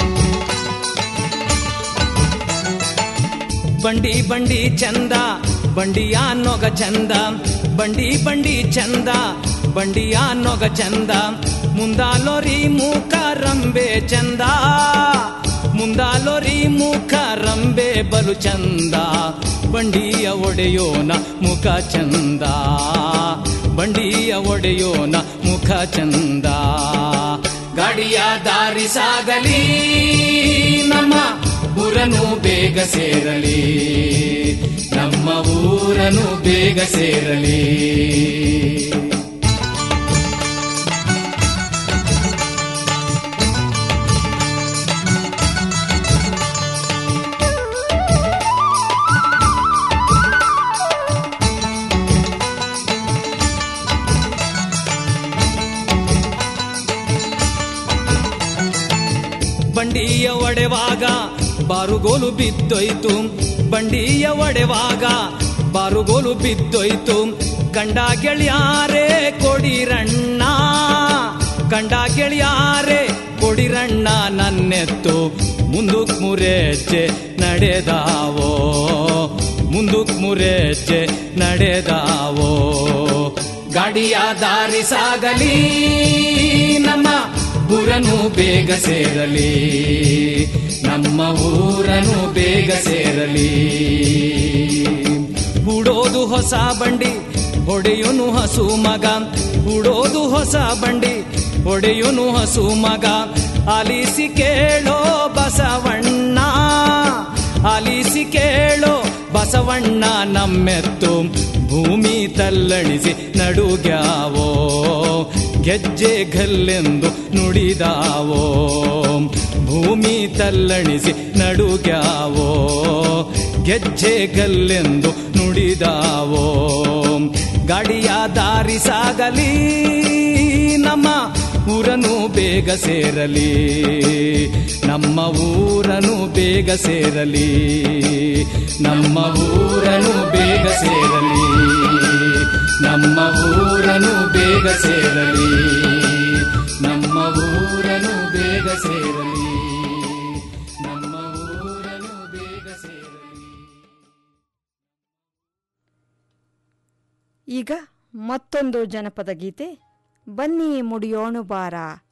ಬಂಡಿ ಬಂಡಿ ಚಂದ ಬಂಡಿಯ ನೊಗ ಚಂದ ಬಂಡಿ ಬಂಡಿ ಚಂದ ಬಂಡಿಯ ನೊಗ ಚಂದ ಮುಂದಾಲೋರಿ ಮೂಕ ರಂಬೆ ಚಂದ ಮುಂದಾಲೋರಿ ಮುಖ ರಂಬೆ ಬಲು ಚಂದ ಬಂಡಿಯ ಒಡೆಯೋನ ಮುಖ ಚಂದ ಬಂಡಿಯ ಒಡೆಯೋನ ಮುಖ ಚಂದ ಗಾಡಿಯ ದಾರಿ ಸಾಗಲಿ ನಮ್ಮ ಊರನು ಬೇಗ ಸೇರಲಿ ನಮ್ಮ ಊರನು ಬೇಗ ಸೇರಲಿ ಬಂಡಿಯ ಒಡೆವಾಗ ಬಾರುಗೋಲು ಬಿದ್ದೋಯ್ತು ಬಂಡಿಯ ಒಡೆವಾಗ ಬಾರುಗೋಲು ಬಿದ್ದೋಯ್ತು ಗಂಡ ಗೆಳೆಯಾರೆ ಕೊಡಿರಣ್ಣ ಗಂಡ ಗೆಳೆಯಾರೆ ಕೊಡಿರಣ್ಣ ನನ್ನೆತ್ತು ಮುಂದಕ್ ಮುರೆಜ್ಜೆ ನಡೆದಾವೋ ಮುಂದಕ್ ಮುರೆಜ್ಜೆ ನಡೆದಾವೋ ಗಾಡಿಯ ದಾರಿ ಸಾಗಲಿ ನಮ್ಮ ಊರನು ಬೇಗ ಸೇರಲಿ ನಮ್ಮ ಊರನು ಬೇಗ ಸೇರಲಿ ಹೂಡೋದು ಹೊಸ ಬಂಡಿ ಹೊಡೆಯುನು ಹಸು ಮಗ ಹೂಡೋದು ಹೊಸ ಬಂಡಿ ಹೊಡೆಯುನು ಹಸು ಮಗ ಆಲಿಸಿ ಕೇಳೋ ಬಸವಣ್ಣ ಆಲಿಸಿ ಕೇಳೋ ಬಸವಣ್ಣ ನಮ್ಮೆತ್ತು ಭೂಮಿ ತಲ್ಲಣಿಸಿ ನಡುಗ್ಯಾವೋ ಗೆಜ್ಜೆ ಗಲ್ಲೆಂದು ನುಡಿದಾವೋ ಭೂಮಿ ತಲ್ಲಣಿಸಿ ನಡುಗ್ಯಾವೋ ಗೆಜ್ಜೆ ಗಲ್ಲೆಂದು ನುಡಿದಾವೋ ಗಾಡಿಯ ದಾರಿ ಸಾಗಲಿ ನಮ್ಮ ಊರನು ಬೇಗ ಸೇರಲಿ ನಮ್ಮ ಊರನು ಬೇಗ ಸೇರಲಿ ನಮ್ಮ ಊರನು ಬೇಗ ಸೇರಲಿ ನಮ್ಮ ಊರನು ಬೇಗ ಸೇರಲಿ ನಮ್ಮ ಊರನು ಬೇಗ ಸೇರಲಿ ನಮ್ಮ ಊರನು ಬೇಗ ಸೇರಲಿ ಈಗ ಮತ್ತೊಂದು ಜನಪದ ಗೀತೆ ಬನ್ನಿ ಮುಡಿಯೋಣು ಬಾರ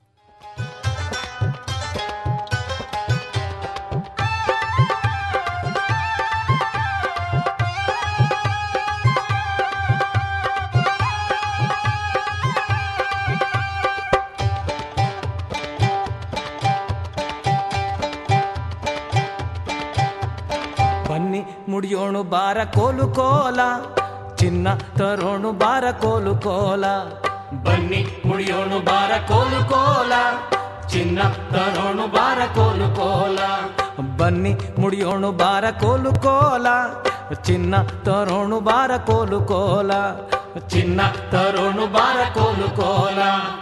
ಬನ್ನಿ ಮುಡಿಯೋಣು ಬಾರ ಕೋಲು ಕೋಲ ಚಿನ್ನ ತರೋಣು ಬಾರ ಕೋಲು ಕೋಲ ಬನ್ನಿ ಮುಡಿಯೋಣು ಬಾರ ಕೋಲು ಕೋಲ ಚಿನ್ನ ತರೋಣು ಬಾರ ಕೋಲು ಕೋಲ ಬನ್ನಿ ಮುಡಿಯೋಣು ಬಾರ ಕೋಲು ಕೋಲ ಚಿನ್ನ ತರೋಣು ಬಾರ ಕೋಲು ಕೋಲ ಚಿನ್ನ ತರೋಣು ಬಾರ ಕೋಲು ಕೋಲ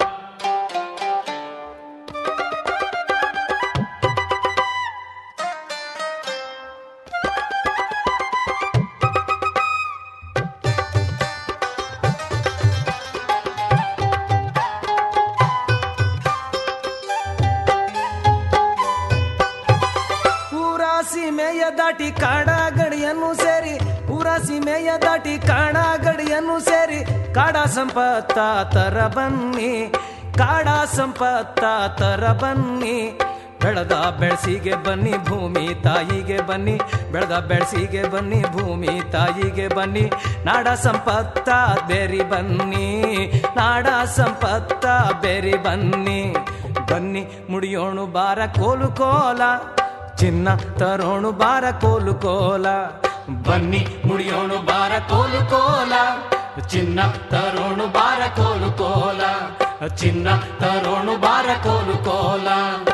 ಊರ ಸೀಮೆಯ ದಾಟಿ ಕಾಡ ಗಡಿಯನ್ನು ಸೇರಿ ಊರ ಸೀಮೆಯ ದಾಟಿ ಕಾಡ ಗಡಿಯನ್ನು ಸೇರಿ ಕಾಡ ಸಂಪತ್ತ ತರ ಬನ್ನಿ ಕಾಡ ಸಂಪತ್ತ ತರ ಬನ್ನಿ ಬೆಳೆದ ಬೆಳಸಿಗೆ ಬನ್ನಿ ಭೂಮಿ ತಾಯಿಗೆ ಬನ್ನಿ ಬೆಳೆದ ಬೆಳಸಿಗೆ ಬನ್ನಿ ಭೂಮಿ ತಾಯಿಗೆ ಬನ್ನಿ ನಾಡ ಸಂಪತ್ತ ಬೇರಿ ಬನ್ನಿ ನಾಡ ಸಂಪತ್ತ ಬೇರಿ ಬನ್ನಿ ಬನ್ನಿ ಮುಡಿಯೋಣು ಬಾರ ಕೋಲು ಕೋಲ ಚಿನ್ನ ತರೋಣು ಬಾರ ಕೋಲು ಕೋಲ ಬನ್ನಿ ಮುಡಿಯೋಣು ಬಾರ ಕೋಲು ಕೋಲ ಚಿನ್ನ ತರೋಣು ಬಾರ ಕೋಲು ಕೋಲ ಚಿನ್ನ ತರೋಣು ಬಾರ ಕೋಲು ಕೋಲ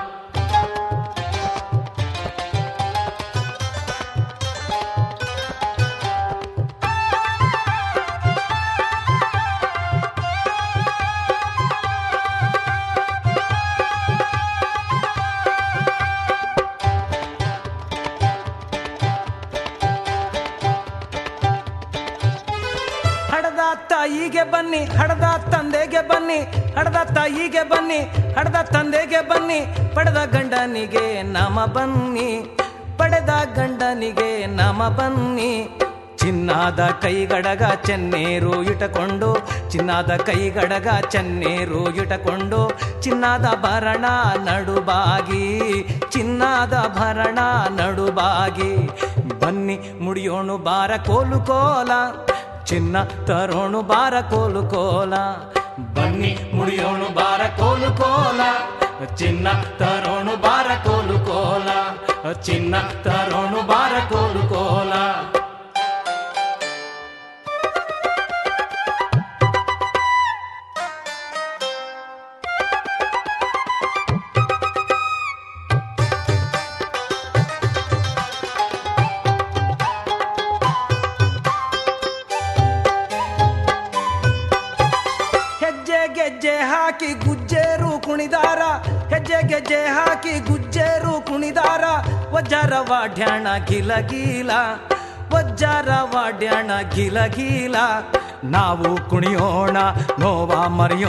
ಹಡದ ತಾಯಿಗೆ ಬನ್ನಿ ಹಡದ ತಂದೆಗೆ ಬನ್ನಿ ಹಡದ ತಾಯಿಗೆ ಬನ್ನಿ ಹಡದ ತಂದೆಗೆ ಬನ್ನಿ ಪಡೆದ ಗಂಡನಿಗೆ ನಾಮ ಬನ್ನಿ ಪಡೆದ ಗಂಡನಿಗೆ ನಾಮ ಬನ್ನಿ ಚಿನ್ನದ ಕೈಗಡಗ ಚೆನ್ನೇರು ಇಟಕೊಂಡು ಚಿನ್ನದ ಕೈಗಡಗ ಚೆನ್ನೇರು ಇಟಕೊಂಡು ಚಿನ್ನದ ಭರಣ ನಡುಬಾಗಿ ಚಿನ್ನದ ಭರಣ ನಡುಬಾಗಿ ಬನ್ನಿ ಮುಡಿಯೋಣು ಬಾರ ಕೋಲು ಕೋಲ ಚಿನ್ನ ತರೋಣು ಬಾರ ಕೋಲು ಕೋಲ ಬನ್ನಿ ಮುಡಿಯೋಣು ಬಾರ ಕೋಲು ಕೋಲ ಚಿನ್ನ ತರೋಣು ಬಾರ ಕೋಲು ಕೋಲ ಚಿನ್ನ ತರೋಣು ಬಾರ ಕೋಲು ಕೋಲ ಹೆಜ್ಜೆ ಗೆಜ್ಜೆ ಹಾಕಿ ಗುಜ್ಜೇರು ಕುಣಿದಾರ ಹೆಜ್ಜೆ ಗೆಜ್ಜೆ ಹಾಕಿ ಗುಜ್ಜೇರು ಕುಣಿದಾರ ವಜ್ಜಾರ ವಾಡ್ಯಾಣ ಗಿಲ ಗೀಲ ವಜ್ಜಾರ ವಾಡ್ಯಾಣ ಗಿಲ ಗೀಲ ನಾವು ಕುಣಿಯೋಣ ನೋವ ಮರೆಯೋಣ